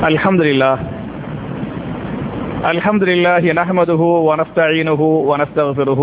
الحمد لله الحمد لله نحمده ونستعينه ونستغفره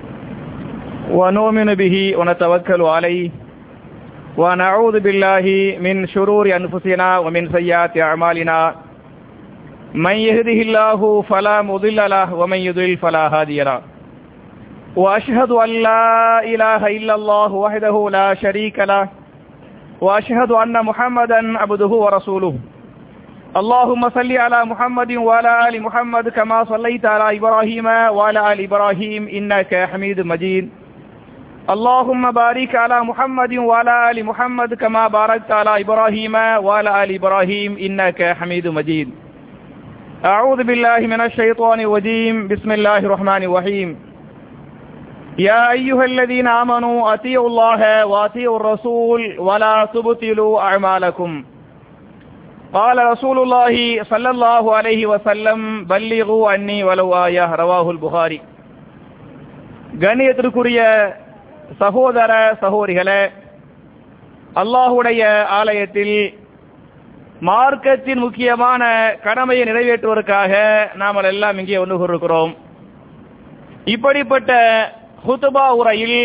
ونؤمن به ونتوكل عليه ونعوذ بالله من شرور أنفسنا ومن سيئات أعمالنا من يهده الله فلا مضل له ومن يضلل فلا هادي له وأشهد أن لا إله إلا الله وحده لا شريك له وأشهد أن محمدا عبده ورسوله اللهم صل على محمد وعلى آل محمد كما صليت على إبراهيم وعلى آل إبراهيم إنك حميد مجيد اللهم بارك على محمد وعلى آل محمد كما باركت على إبراهيم وعلى آل إبراهيم إنك حميد مجيد أعوذ بالله من الشيطان الرجيم بسم الله الرحمن الرحيم يا أيها الذين آمنوا أطيعوا الله وأطيعوا الرسول ولا تبطلوا أعمالكم قال رسول الله صلى الله عليه وسلم بلغوا عني ولو آية رواه البخاري கண்ணியத்திற்குரிய சகோதர சகோதரிகளே அல்லாஹுடைய ஆலயத்தில் மார்க்கத்தின் முக்கியமான கடமையை நிறைவேற்றுவதற்காக நாம் எல்லாம் இங்கே ஒன்று கூறுகிறோம் இப்படிப்பட்ட ஹுத்துபா உரையில்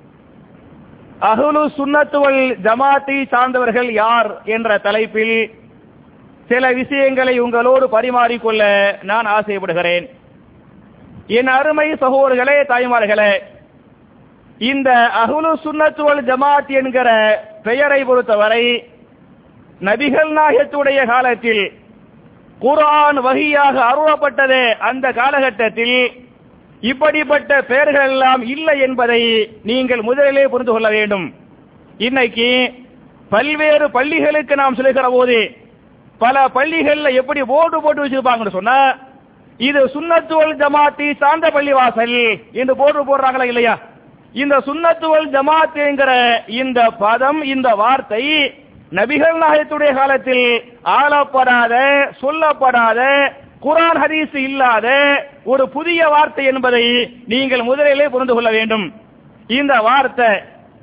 அகுலு சுன்னத்துவல் ஜமாத்தி சார்ந்தவர்கள் யார் என்ற தலைப்பில் சில விஷயங்களை உங்களோடு பரிமாறிக்கொள்ள நான் ஆசைப்படுகிறேன் என் அருமை சகோதரர்களே தாய்மார்களே இந்த அகுலு சுன்னத்துவல் ஜமாத் என்கிற பெயரை பொறுத்தவரை நபிகள் நாயகத்துடைய காலத்தில் குரான் வகையாக அருளப்பட்டது அந்த காலகட்டத்தில் இப்படிப்பட்ட பெயர்கள் எல்லாம் இல்லை என்பதை நீங்கள் முதலிலே புரிந்து கொள்ள வேண்டும் இன்னைக்கு பல்வேறு பள்ளிகளுக்கு நாம் செல்கிற போது பல பள்ளிகள்ல எப்படி போர்டு போட்டு வச்சிருப்பாங்கன்னு சொன்னா இது சுண்ணத்துவல் ஜமாத்தி சார்ந்த பள்ளிவாசல் என்று போர்டு போடுறாங்களா இல்லையா இந்த சுண்ணத்துவல் ஜமாத் என்கிற இந்த பதம் இந்த வார்த்தை நபிகள் நாயகத்துடைய காலத்தில் ஆளப்படாத சொல்லப்படாத குரான் ஹதீஸ் இல்லாத ஒரு புதிய வார்த்தை என்பதை நீங்கள் முதலிலே புரிந்து கொள்ள வேண்டும் இந்த வார்த்தை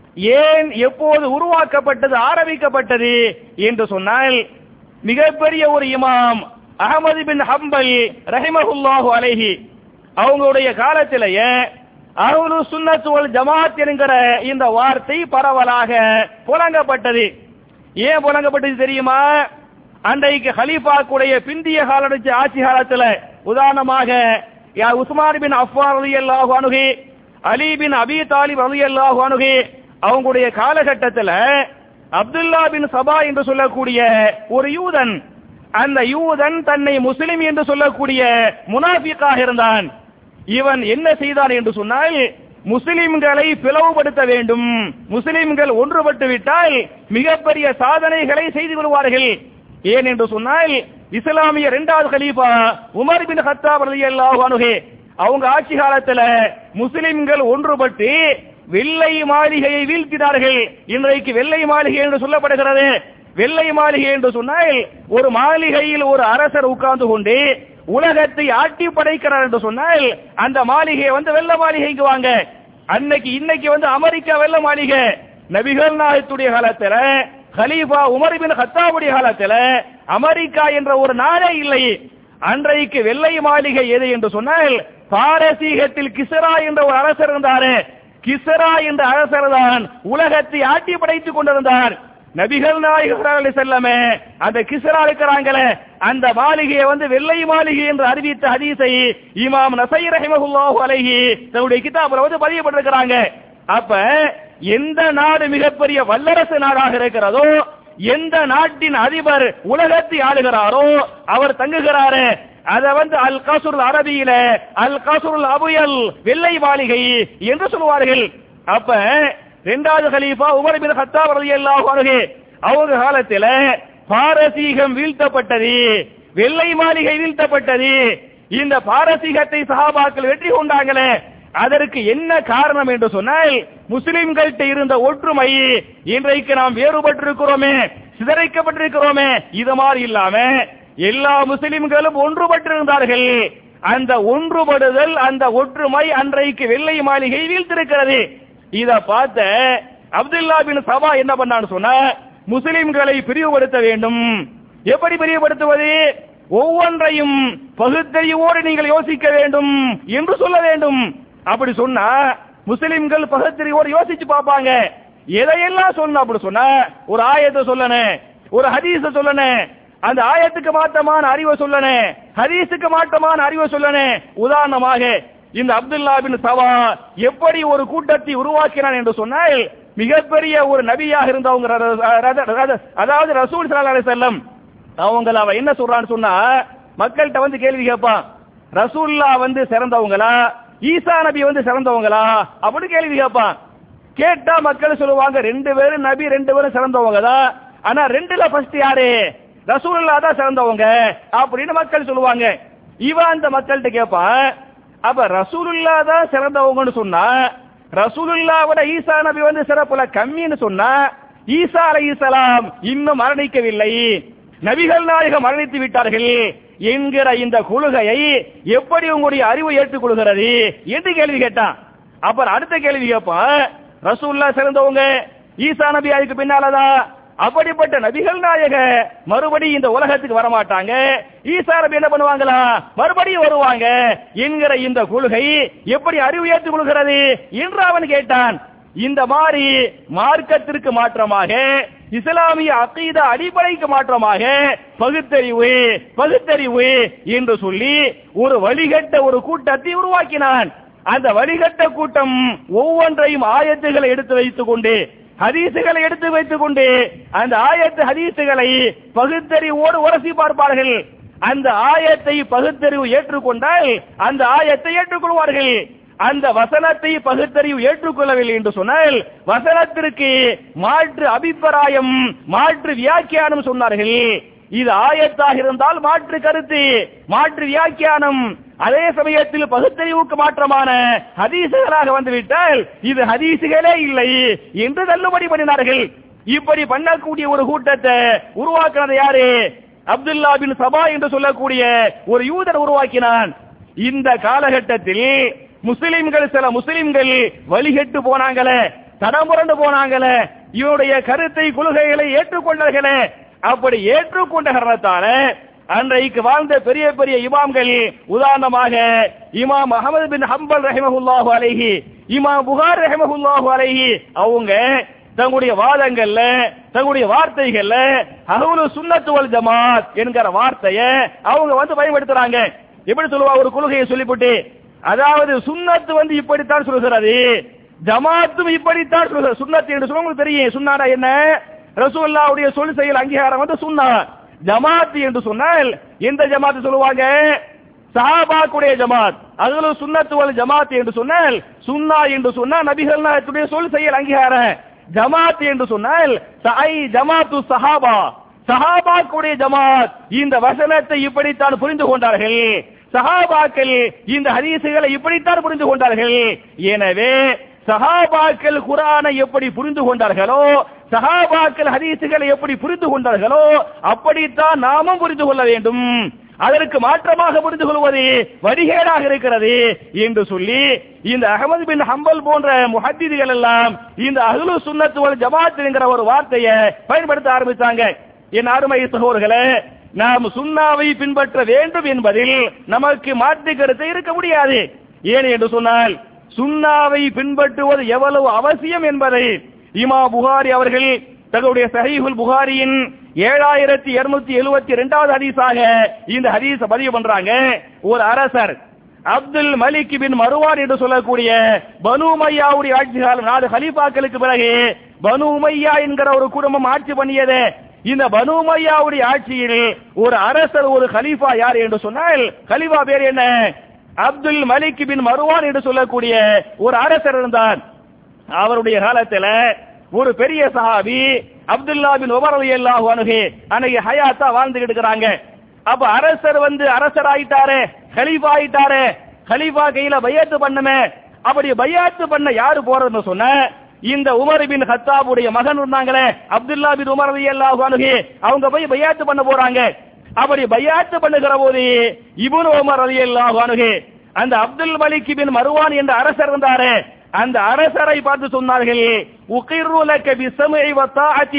ஏன் எப்போது உருவாக்கப்பட்டது ஆரம்பிக்கப்பட்டது என்று சொன்னால் மிகப்பெரிய ஒரு இமாம் அகமது பின் ஹம்பல் ரஹிமஹுல்லாஹு அலைஹி அவங்களுடைய காலத்திலேயே அஹ்லு சுன்னத்துவல் ஜமாத் என்கிற இந்த வார்த்தை பரவலாக புழங்கப்பட்டது ஏன் புழங்கப்பட்டது தெரியுமா அன்றைக்கு ஹலீஃபாக்குடைய பிந்திய கால ஆட்சி காலத்துல உதாரணமாக உஸ்மான் பின் அஃபான் அலி அல்லாஹு அணுகி அலி பின் அபி தாலிப் அலி அல்லாஹு அணுகி அவங்களுடைய காலகட்டத்தில் அப்துல்லா பின் சபா என்று சொல்லக்கூடிய ஒரு யூதன் அந்த யூதன் தன்னை முஸ்லிம் என்று சொல்லக்கூடிய முனாஃபிக்காக இருந்தான் இவன் என்ன செய்தான் என்று சொன்னால் முஸ்லிம்களை பிளவுபடுத்த வேண்டும் முஸ்லிம்கள் ஒன்றுபட்டு விட்டால் மிகப்பெரிய சாதனைகளை செய்து கொள்வார்கள் ஏன் என்று சொன்னால் இஸ்லாமிய இரண்டாவது கலீஃபா உமர் பின் ஹத்தாப் ரலியல்லாஹு அன்ஹு அவங்க ஆட்சி காலத்துல முஸ்லிம்கள் ஒன்றுபட்டு வெள்ளை மாளிகையை வீழ்த்தினார்கள் இன்றைக்கு வெள்ளை மாளிகை என்று சொல்லப்படுகிறது வெள்ளை மாளிகை என்று சொன்னால் ஒரு மாளிகையில் ஒரு அரசர் உட்கார்ந்து கொண்டு உலகத்தை ஆட்டி படைக்கிறார் என்று சொன்னால் அந்த மாளிகையை வந்து வெள்ள மாளிகைக்கு வாங்க அன்னைக்கு இன்னைக்கு வந்து அமெரிக்கா வெள்ள மாளிகை நபிகள் நாயத்துடைய காலத்துல ஹலீஃபா உமர் பின் ஹத்தாவுடைய காலத்துல அமெரிக்கா என்ற ஒரு நாடே இல்லை அன்றைக்கு வெள்ளை மாளிகை எது என்று சொன்னால் பாரசீகத்தில் கிசரா என்ற ஒரு அரசர் இருந்தாரு கிசரா என்ற அரசர் தான் உலகத்தை ஆட்டி படைத்துக் கொண்டிருந்தார் நபிகள் நாயகர் செல்லமே அந்த கிசரா இருக்கிறாங்களே அந்த மாளிகையை வந்து வெள்ளை மாளிகை என்று அறிவித்த ஹதீஸை இமாம் நசை ரஹிமஹுல்லாஹு அலைஹி தன்னுடைய கிதாபில் வந்து பதியப்பட்டிருக்கிறாங்க அப்ப எந்த நாடு மிகப்பெரிய வல்லரசு நாடாக இருக்கிறதோ எந்த நாட்டின் அதிபர் உலகத்தை ஆளுகிறாரோ அவர் தங்குகிறாரு அத வந்து அல் காசுர் அரபியில அல் காசுர் அபுயல் வெள்ளை மாளிகை என்று சொல்லுவார்கள் அப்ப இரண்டாவது கலீஃபா உமர் பின் ஹத்தாப் ரலியல்லாஹு அன்ஹு அவங்க காலத்துல பாரசீகம் வீழ்த்தப்பட்டது வெள்ளை மாளிகை வீழ்த்தப்பட்டது இந்த பாரசீகத்தை சஹாபாக்கள் வெற்றி கொண்டாங்களே அதற்கு என்ன காரணம் என்று சொன்னால் முஸ்லிம்கள்ட்ட இருந்த ஒற்றுமை இன்றைக்கு நாம் வேறுபட்டிருக்கிறோமே சிதறைக்கப்பட்டிருக்கிறோமே இது மாதிரி இல்லாம எல்லா முஸ்லிம்களும் ஒன்றுபட்டிருந்தார்கள் அந்த ஒன்றுபடுதல் அந்த ஒற்றுமை அன்றைக்கு வெள்ளை மாளிகை வீழ்த்திருக்கிறது இத பார்த்த அப்துல்லா பின் சபா என்ன பண்ணான்னு சொன்ன முஸ்லிம்களை பிரிவுபடுத்த வேண்டும் எப்படி பிரியப்படுத்துவது ஒவ்வொன்றையும் பகுத்தறிவோடு நீங்கள் யோசிக்க வேண்டும் என்று சொல்ல வேண்டும் அப்படி சொன்னா முஸ்லிம்கள் பகுத்தறிவோடு யோசிச்சு பார்ப்பாங்க எதையெல்லாம் சொன்ன அப்படி சொன்னா ஒரு ஆயத்தை சொல்லணும் ஒரு ஹதீஸ சொல்லணும் அந்த ஆயத்துக்கு மாற்றமான அறிவை சொல்லணும் ஹதீஸுக்கு மாற்றமான அறிவை சொல்லணும் உதாரணமாக இந்த அப்துல்லா பின் சவா எப்படி ஒரு கூட்டத்தை உருவாக்கினான் என்று சொன்னால் மிகப்பெரிய ஒரு நபியாக இருந்தவங்க ர- ர- ர- அதாவது ரசூல் ஸல்லல்லாஹு அலைஹி வஸல்லம் அவங்கள அவன் என்ன சொல்றான்னு சொன்னா மக்கள்கிட்ட வந்து கேள்வி கேட்பான் ரசூல்லா வந்து சிறந்தவங்களா ஈசா நபி வந்து சிறந்தவங்களா அப்படின்னு கேள்வி கேட்பான் கேட்டா மக்கள் சொல்லுவாங்க ரெண்டு பேரும் நபி ரெண்டு பேரும் சிறந்தவங்க தான் ஆனா ரெண்டுல ஃபர்ஸ்ட் யாரு ரசூலுல்லா தான் சிறந்தவங்க அப்படின்னு மக்கள் சொல்லுவாங்க இவன் அந்த மக்கள்கிட்ட கேட்பான் அப்ப ரசூலுல்லா தான் சிறந்தவங்கன்னு சொன்னா ரசூலுல்லா விட ஈசா நபி வந்து சிறப்புல கம்மின்னு சொன்னா ஈசா அலைஹிஸ்ஸலாம் இன்னும் மரணிக்கவில்லை நபிகள் நாயகம் மரணித்து விட்டார்கள் என்கிற இந்த கொள்கையை எப்படி உங்களுடைய அறிவு ஏற்றுக்கொள்கிறது என்று கேள்வி கேட்டான் அப்புறம் அடுத்த கேள்வி கேட்பான் ரசூல்லா சிறந்தவங்க ஈசா நபி அதுக்கு பின்னாலதான் அப்படிப்பட்ட நபிகள் நாயக மறுபடி இந்த உலகத்துக்கு வரமாட்டாங்க ஈசா நபி என்ன பண்ணுவாங்களா மறுபடியும் வருவாங்க என்கிற இந்த கொள்கை எப்படி அறிவு ஏற்றுக் கொள்கிறது என்று அவன் கேட்டான் இந்த மாதிரி மார்க்கத்திற்கு மாற்றமாக இஸ்லாமிய அக்கீதா அடிப்படைக்கு மாற்றமாக பகுத்தறிவு பகுத்தறிவு என்று சொல்லி ஒரு வழிகட்ட ஒரு கூட்டத்தை உருவாக்கினான் அந்த வழிகட்ட கூட்டம் ஒவ்வொன்றையும் ஆயத்துகளை எடுத்து வைத்துக் கொண்டு ஹதீசுகளை எடுத்து வைத்துக் கொண்டு அந்த ஆயத்து ஹதீசுகளை பகுத்தறிவோடு உரசி பார்ப்பார்கள் அந்த ஆயத்தை பகுத்தறிவு ஏற்றுக்கொண்டால் அந்த ஆயத்தை ஏற்றுக்கொள்வார்கள் அந்த வசனத்தை பகுத்தறிவு ஏற்றுக்கொள்ளவில்லை என்று சொன்னால் வசனத்திற்கு மாற்று அபிப்பிராயம் மாற்று வியாக்கியானம் சொன்னார்கள் இது ஆயத்தாக இருந்தால் மாற்று கருத்து மாற்று வியாக்கியானம் அதே சமயத்தில் பகுத்தறிவுக்கு மாற்றமான ஹதீசுகளாக வந்துவிட்டால் இது ஹதீசுகளே இல்லை என்று தள்ளுபடி பண்ணினார்கள் இப்படி பண்ணக்கூடிய ஒரு கூட்டத்தை உருவாக்குனது யாரு அப்துல்லா பின் சபா என்று சொல்லக்கூடிய ஒரு யூதர் உருவாக்கினான் இந்த காலகட்டத்தில் முஸ்லிம்கள் சில முஸ்லிம்கள் வழிகெட்டு போனாங்களே தடமுரண்டு போனாங்களே இவருடைய கருத்தை கொள்கைகளை ஏற்றுக்கொண்டார்களே அப்படி ஏற்றுக்கொண்ட காரணத்தால அன்றைக்கு வாழ்ந்த பெரிய பெரிய இமாம்கள் உதாரணமாக இமாம் அகமது பின் ஹம்பல் ரஹிமஹுல்லாஹு அலைஹி இமாம் புகார் ரஹிமஹுல்லாஹு அலைஹி அவங்க தங்களுடைய வாதங்கள்ல தங்களுடைய வார்த்தைகள்ல அஹ்லு சுன்னத்து வல் ஜமாத் என்கிற வார்த்தையை அவங்க வந்து பயன்படுத்துறாங்க எப்படி சொல்லுவா ஒரு கொள்கையை சொல்லிவிட்டு அதாவது சுன்னத்து வந்து இப்படித்தான் சொல்கிறது ஜமாத்தும் இப்படித்தான் சொல்கிறது சுன்னத்து என்று சொல்ல உங்களுக்கு தெரியும் சுன்னாடா என்ன ரசூலுல்லாவுடைய சொல் செயல் அங்கீகாரம் வந்து சுன்னா ஜமாத் என்று சொன்னால் எந்த ஜமாத் சொல்லுவாங்க சஹாபாக்குடைய ஜமாத் அதுல சுன்னத்து வல் ஜமாத் என்று சொன்னால் சுன்னா என்று சொன்னால் நபிகள் நாயகத்துடைய சொல் செயல் அங்கீகாரம் ஜமாத் என்று சொன்னால் சஐ ஜமாத்து சஹாபா சஹாபாக்குடைய ஜமாத் இந்த வசனத்தை இப்படித்தான் புரிந்து கொண்டார்கள் சஹாபாக்கள் இந்த ஹதீசுகளை இப்படித்தான் புரிந்து கொண்டார்கள் எனவே சஹாபாக்கள் குரானை எப்படி புரிந்து கொண்டார்களோ சஹாபாக்கள் ஹதீசுகளை எப்படி புரிந்து கொண்டார்களோ அப்படித்தான் நாமும் புரிந்து கொள்ள வேண்டும் அதற்கு மாற்றமாக புரிந்து கொள்வது வடிகேடாக இருக்கிறது என்று சொல்லி இந்த அகமது பின் ஹம்பல் போன்ற முஹத்திதிகள் எல்லாம் இந்த அஹ்லு சுன்னத்து வல் ஜமாத் என்கிற ஒரு வார்த்தையை பயன்படுத்த ஆரம்பித்தாங்க என் அருமை சகோதரர்களே நாம் சுன்னாவை பின்பற்ற வேண்டும் என்பதில் நமக்கு மாற்று கருத்து இருக்க முடியாது ஏன் என்று சொன்னால் சுன்னாவை பின்பற்றுவது எவ்வளவு அவசியம் என்பதை இமா புகாரி அவர்கள் தங்களுடைய சஹீஹுல் புகாரியின் ஏழாயிரத்தி இருநூத்தி எழுபத்தி இரண்டாவது ஹதீஸாக இந்த ஹதீஸ பதிவு பண்றாங்க ஒரு அரசர் அப்துல் மலிக் பின் மருவான் என்று சொல்லக்கூடிய பனு உமையாவுடைய ஆட்சி காலம் நாலு ஹலீஃபாக்களுக்கு பிறகு பனு உமையா என்கிற ஒரு குடும்பம் ஆட்சி பண்ணியது இந்த பனு உமையாவுடைய ஆட்சியில் ஒரு அரசர் ஒரு கலீஃபா யார் என்று சொன்னால் கலீஃபா பேர் என்ன அப்துல் மலிக் பின் மருவான் என்று சொல்லக்கூடிய ஒரு அரசர் இருந்தார் அவருடைய காலத்துல ஒரு பெரிய சஹாபி அப்துல்லா பின் உமர் ரலியல்லாஹு அன்ஹு அன்னைக்கு ஹயாத்தா வாழ்ந்துகிட்டு இருக்கிறாங்க அப்ப அரசர் வந்து அரசர் ஆயிட்டாரு கலீஃபா ஆயிட்டாரு கலீஃபா கையில பையத்து பண்ணுமே அப்படி பையாத்து பண்ண யாரு போறதுன்னு சொன்ன இந்த உமர் பின் ஹத்தாபுடைய மகன் இருந்தாங்களே அப்துல்லா பின் உமர் ரலியல்லாஹு அன்ஹு அவங்க போய் பையாத்து பண்ண போறாங்க அப்படி பையாத்து பண்ணுகிற போது இப்னு உமர் ரலியல்லாஹு அன்ஹு அந்த அப்துல் மலிக் பின் மருவான் என்ற அரசர் இருந்தாரு அந்த அரசரை பார்த்து சொன்னார்கள் உகிர்ரு லக பிஸ்மஇ வ தாஅத்தி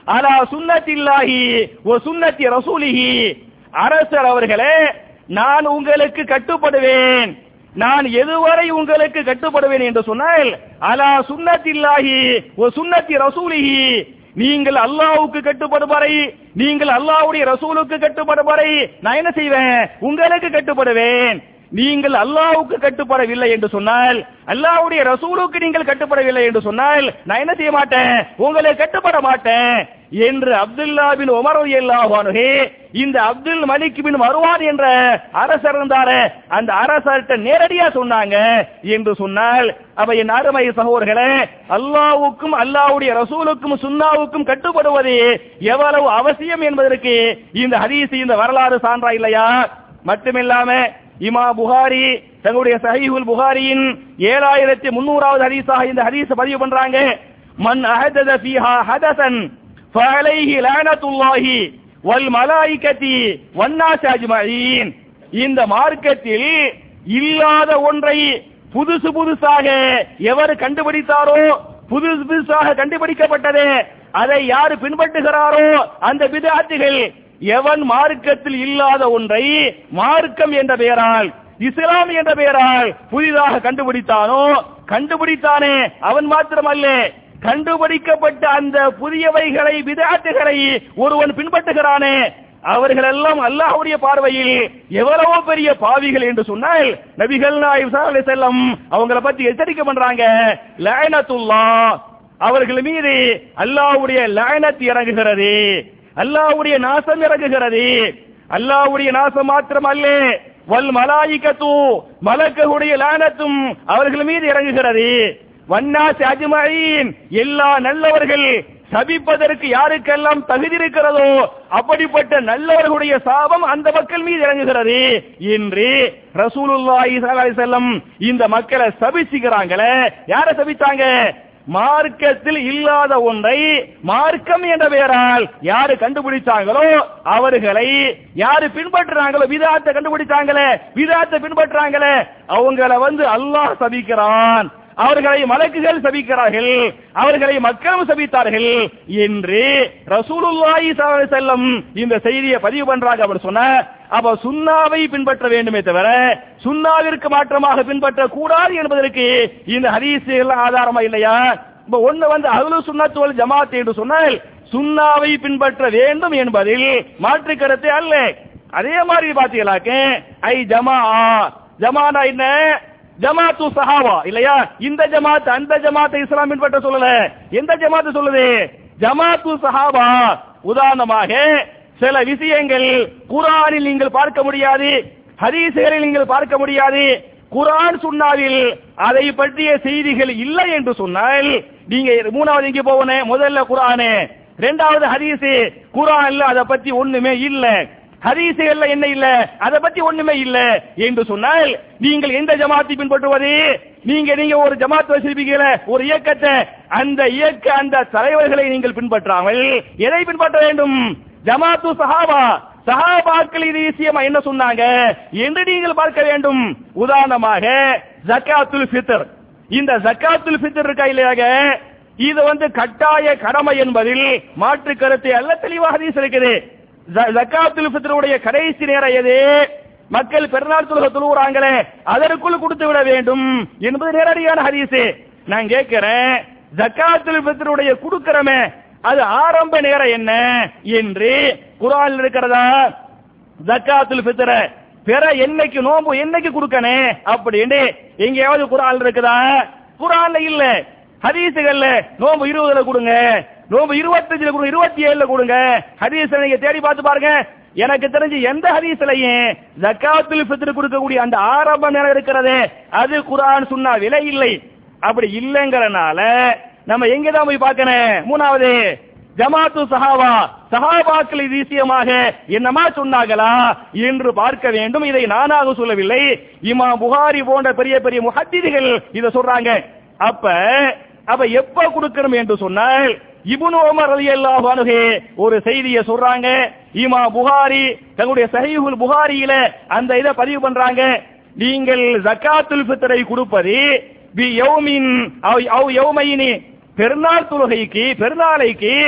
அலா சுன்னத்தில்லாஹி ஓ சுன்னத்தி ரசூலிஹி அரசர் அவர்களே நான் உங்களுக்கு கட்டுப்படுவேன் நான் எதுவரை உங்களுக்கு கட்டுப்படுவேன் என்று சொன்னால் அலா சுன்னத்தில்லாஹி ஓ சுன்னத்தி ரசூலிஹி நீங்கள் அல்லாஹ்வுக்கு கட்டுப்படும் வரை நீங்கள் அல்லாஹ்வுடைய ரசூலுக்கு கட்டுப்படும் வரை நான் என்ன செய்வேன் உங்களுக்கு கட்டுப்படுவேன் நீங்கள் அல்லாஹ்வுக்கு கட்டுப்படவில்லை என்று சொன்னால் அல்லாஹ்வுடைய ரசூலுக்கு நீங்கள் கட்டுப்படவில்லை என்று சொன்னால் நான் என்ன செய்ய மாட்டேன் உங்களுக்கு கட்டுப்பட மாட்டேன் என்று அப்துல்லா பின் உமர் ரலியல்லாஹு அன்ஹு இந்த அப்துல் மலிக் பின் மருவான் என்ற அரசர் இருந்தாரே அந்த அரசர்கிட்ட நேரடியா சொன்னாங்க என்று சொன்னால் அப்ப என் அருமை சகோதரர்களே அல்லாஹ்வுக்கும் அல்லாஹ்வுடைய ரசூலுக்கும் சுன்னாவுக்கும் கட்டுப்படுவது எவ்வளவு அவசியம் என்பதற்கு இந்த ஹதீஸ் இந்த வரலாறு சான்றா இல்லையா மட்டுமில்லாம இமா புகாரி தங்களுடைய சஹீஹுல் புகாரியின் ஏழாயிரத்தி முன்னூறாவது ஹதீஸாக இந்த ஹதீஸ் பதிவு பண்றாங்க மன் அஹதத ஃபீஹா ஹதசன் ஃபஅலைஹி லஅனத்துல்லாஹி வல் மலாயிகதி வன்னாஸ் அஜ்மஈன் இந்த மார்க்கத்தில் இல்லாத ஒன்றை புதுசு புதுசாக எவர் கண்டுபிடித்தாரோ புதுசு புதுசாக கண்டுபிடிக்கப்பட்டது அதை யாரு பின்பற்றுகிறாரோ அந்த பிதாத்துகள் எவன் மார்க்கத்தில் இல்லாத ஒன்றை மார்க்கம் என்ற பெயரால் இஸ்லாம் என்ற பெயரால் புதிதாக கண்டுபிடித்தானோ கண்டுபிடித்தானே அவன் மாத்திரமல்ல கண்டுபிடிக்கப்பட்ட அந்த புதியவைகளை விதாட்டுகளை ஒருவன் பின்பற்றுகிறானே அவர்கள் எல்லாம் அல்லாஹ்வுடைய பார்வையில் எவ்வளவோ பெரிய பாவிகள் என்று சொன்னால் நபிகள் நாயகம் செல்லம் அவங்கள பத்தி எச்சரிக்கை பண்றாங்க லயனத்துல்லா அவர்கள் மீது அல்லாஹ்வுடைய லயனத் இறங்குகிறது அல்லாஹ்வுடைய நாசம் இறங்குகிறது அல்லாஹ்வுடைய நாசம் மாத்திரம் அல்ல வல் மலாயிகத்து மலக்குடைய லானத்தும் அவர்கள் மீது இறங்குகிறது வன்னாஸ் அஜ்மஈன் எல்லா நல்லவர்கள் சபிப்பதற்கு யாருக்கெல்லாம் தகுதி இருக்கிறதோ அப்படிப்பட்ட நல்லவர்களுடைய சாபம் அந்த மக்கள் மீது இறங்குகிறது என்று ரசூலுல்லாஹி ஸல்லல்லாஹு அலைஹி வஸல்லம் இந்த மக்களை சபிச்சுக்கிறாங்களே யார சபித்தாங்க மார்க்கத்தில் இல்லாத ஒன்றை மார்க்கம் என்ற பெயரால் யாரு கண்டுபிடிச்சாங்களோ அவர்களை யாரு பின்பற்றுறாங்களோ விதாத்தை கண்டுபிடிச்சாங்களே விதாத்தை பின்பற்றுறாங்களே அவங்கள வந்து அல்லாஹ் சபிக்கிறான் அவர்களை மலக்குகள் சபிக்கிறார்கள் அவர்களை மக்களும் சபித்தார்கள் என்று ரசூலுல்லாஹி ஸல்லல்லாஹு அலைஹி வஸல்லம் இந்த செய்தியை பதிவு பண்றாங்க அவர் சொன்ன அப்ப சுன்னாவை பின்பற்ற வேண்டுமே தவிர சுன்னாவிற்கு மாற்றமாக பின்பற்ற கூடாது என்பதற்கு இந்த ஹதீஸ் எல்லாம் ஆதாரமா இல்லையா இப்ப ஒண்ணு வந்து அஹ்லு சுன்னத் வல் ஜமாத் என்று சொன்னால் சுன்னாவை பின்பற்ற வேண்டும் என்பதில் மாற்று கருத்து அல்ல அதே மாதிரி பாத்தீங்களாக்க ஐ ஜமா ஜமானா என்ன ஜமாத்து சஹாவா இல்லையா இந்த ஜமாத் அந்த ஜமாத்தை இஸ்லாம் பின்பற்ற சொல்லல எந்த ஜமாத்து சொல்லுது ஜமாத்து சஹாபா உதாரணமாக சில விஷயங்கள் குரானில் நீங்கள் பார்க்க முடியாது ஹதீசுகளில் நீங்கள் பார்க்க முடியாது குரான் சுன்னாவில் அதை பற்றிய செய்திகள் இல்லை என்று சொன்னால் நீங்க மூணாவது இங்க போவனே முதல்ல குரானு ரெண்டாவது ஹதீஸ் குரான்ல அதை பத்தி ஒண்ணுமே இல்ல ஹதீசுகள்ல என்ன இல்ல அதை பத்தி ஒண்ணுமே இல்ல என்று சொன்னால் நீங்கள் எந்த ஜமாத்தை பின்பற்றுவது நீங்க நீங்க ஒரு ஜமாத் வச்சிருப்பீங்கள ஒரு இயக்கத்தை அந்த இயக்க அந்த தலைவர்களை நீங்கள் பின்பற்றாமல் எதை பின்பற்ற வேண்டும் ஜமாத்து சஹாபா சஹாபாக்கள் இது விஷயமா என்ன சொன்னாங்க என்று நீங்கள் பார்க்க வேண்டும் உதாரணமாக ஜக்காத்துல் ஃபித்ர் இந்த ஜக்காத்துல் ஃபித்ர் இருக்கா இல்லையாக இது வந்து கட்டாய கடமை என்பதில் மாற்று கருத்து அல்ல தெளிவாக ஹதீஸ் இருக்குது ஜக்காத்துல் ஃபித்ருடைய கடைசி நேரம் எது மக்கள் பெருநாள் தொழுக தொழுகிறாங்களே அதற்குள் கொடுத்து விட வேண்டும் என்பது நேரடியான ஹதீஸ் நான் கேட்கிறேன் ஜக்காத்துல் ஃபித்ருடைய கொடுக்கிறமே அது ஆரம்ப நேரம் என்ன என்று குரான் இருக்கிறதா ஜக்காத்துல் ஃபித்ர பிற என்னைக்கு நோம்பு என்னைக்கு கொடுக்கனே அப்படின்னு எங்கேயாவது குரான் இருக்குதா குரான்ல இல்ல ஹதீசுகள்ல நோம்பு இருபதுல கொடுங்க நோம்பு இருபத்தஞ்சுல கொடுங்க இருபத்தி ஏழுல கொடுங்க ஹதீஸ்ல நீங்க தேடி பார்த்து பாருங்க எனக்கு தெரிஞ்சு எந்த ஹதீஸ்லயும் ஜக்காத்துல் ஃபித்ர் கொடுக்கக்கூடிய அந்த ஆரம்ப நேரம் இருக்கிறது அது குரான் சொன்னா விலை இல்லை அப்படி இல்லைங்கிறனால நம்ம எங்க தான் போய் பார்க்கணும் மூணாவது ஜமாத்து சஹாபா சஹாபாக்கள் இது விஷயமாக என்னமா சொன்னாங்களா என்று பார்க்க வேண்டும் இதை நானாக சொல்லவில்லை இமா புகாரி போன்ற பெரிய பெரிய முஹத்திதிகள் இத சொல்றாங்க அப்ப அப்ப எப்ப கொடுக்கணும் என்று சொன்னால் இப்னு உமர் ரலியல்லாஹு அன்ஹு ஒரு செய்தியை சொல்றாங்க இமா புகாரி தங்களுடைய சஹீஹுல் புகாரியில அந்த இதை பதிவு பண்றாங்க நீங்கள் ஜக்காத்துல் ஃபித்ரை கொடுப்பது பி யௌமின் அவ் அவ் யௌமைனி பெருநாள் தொழுகைக்கு பெருநாளைக்கு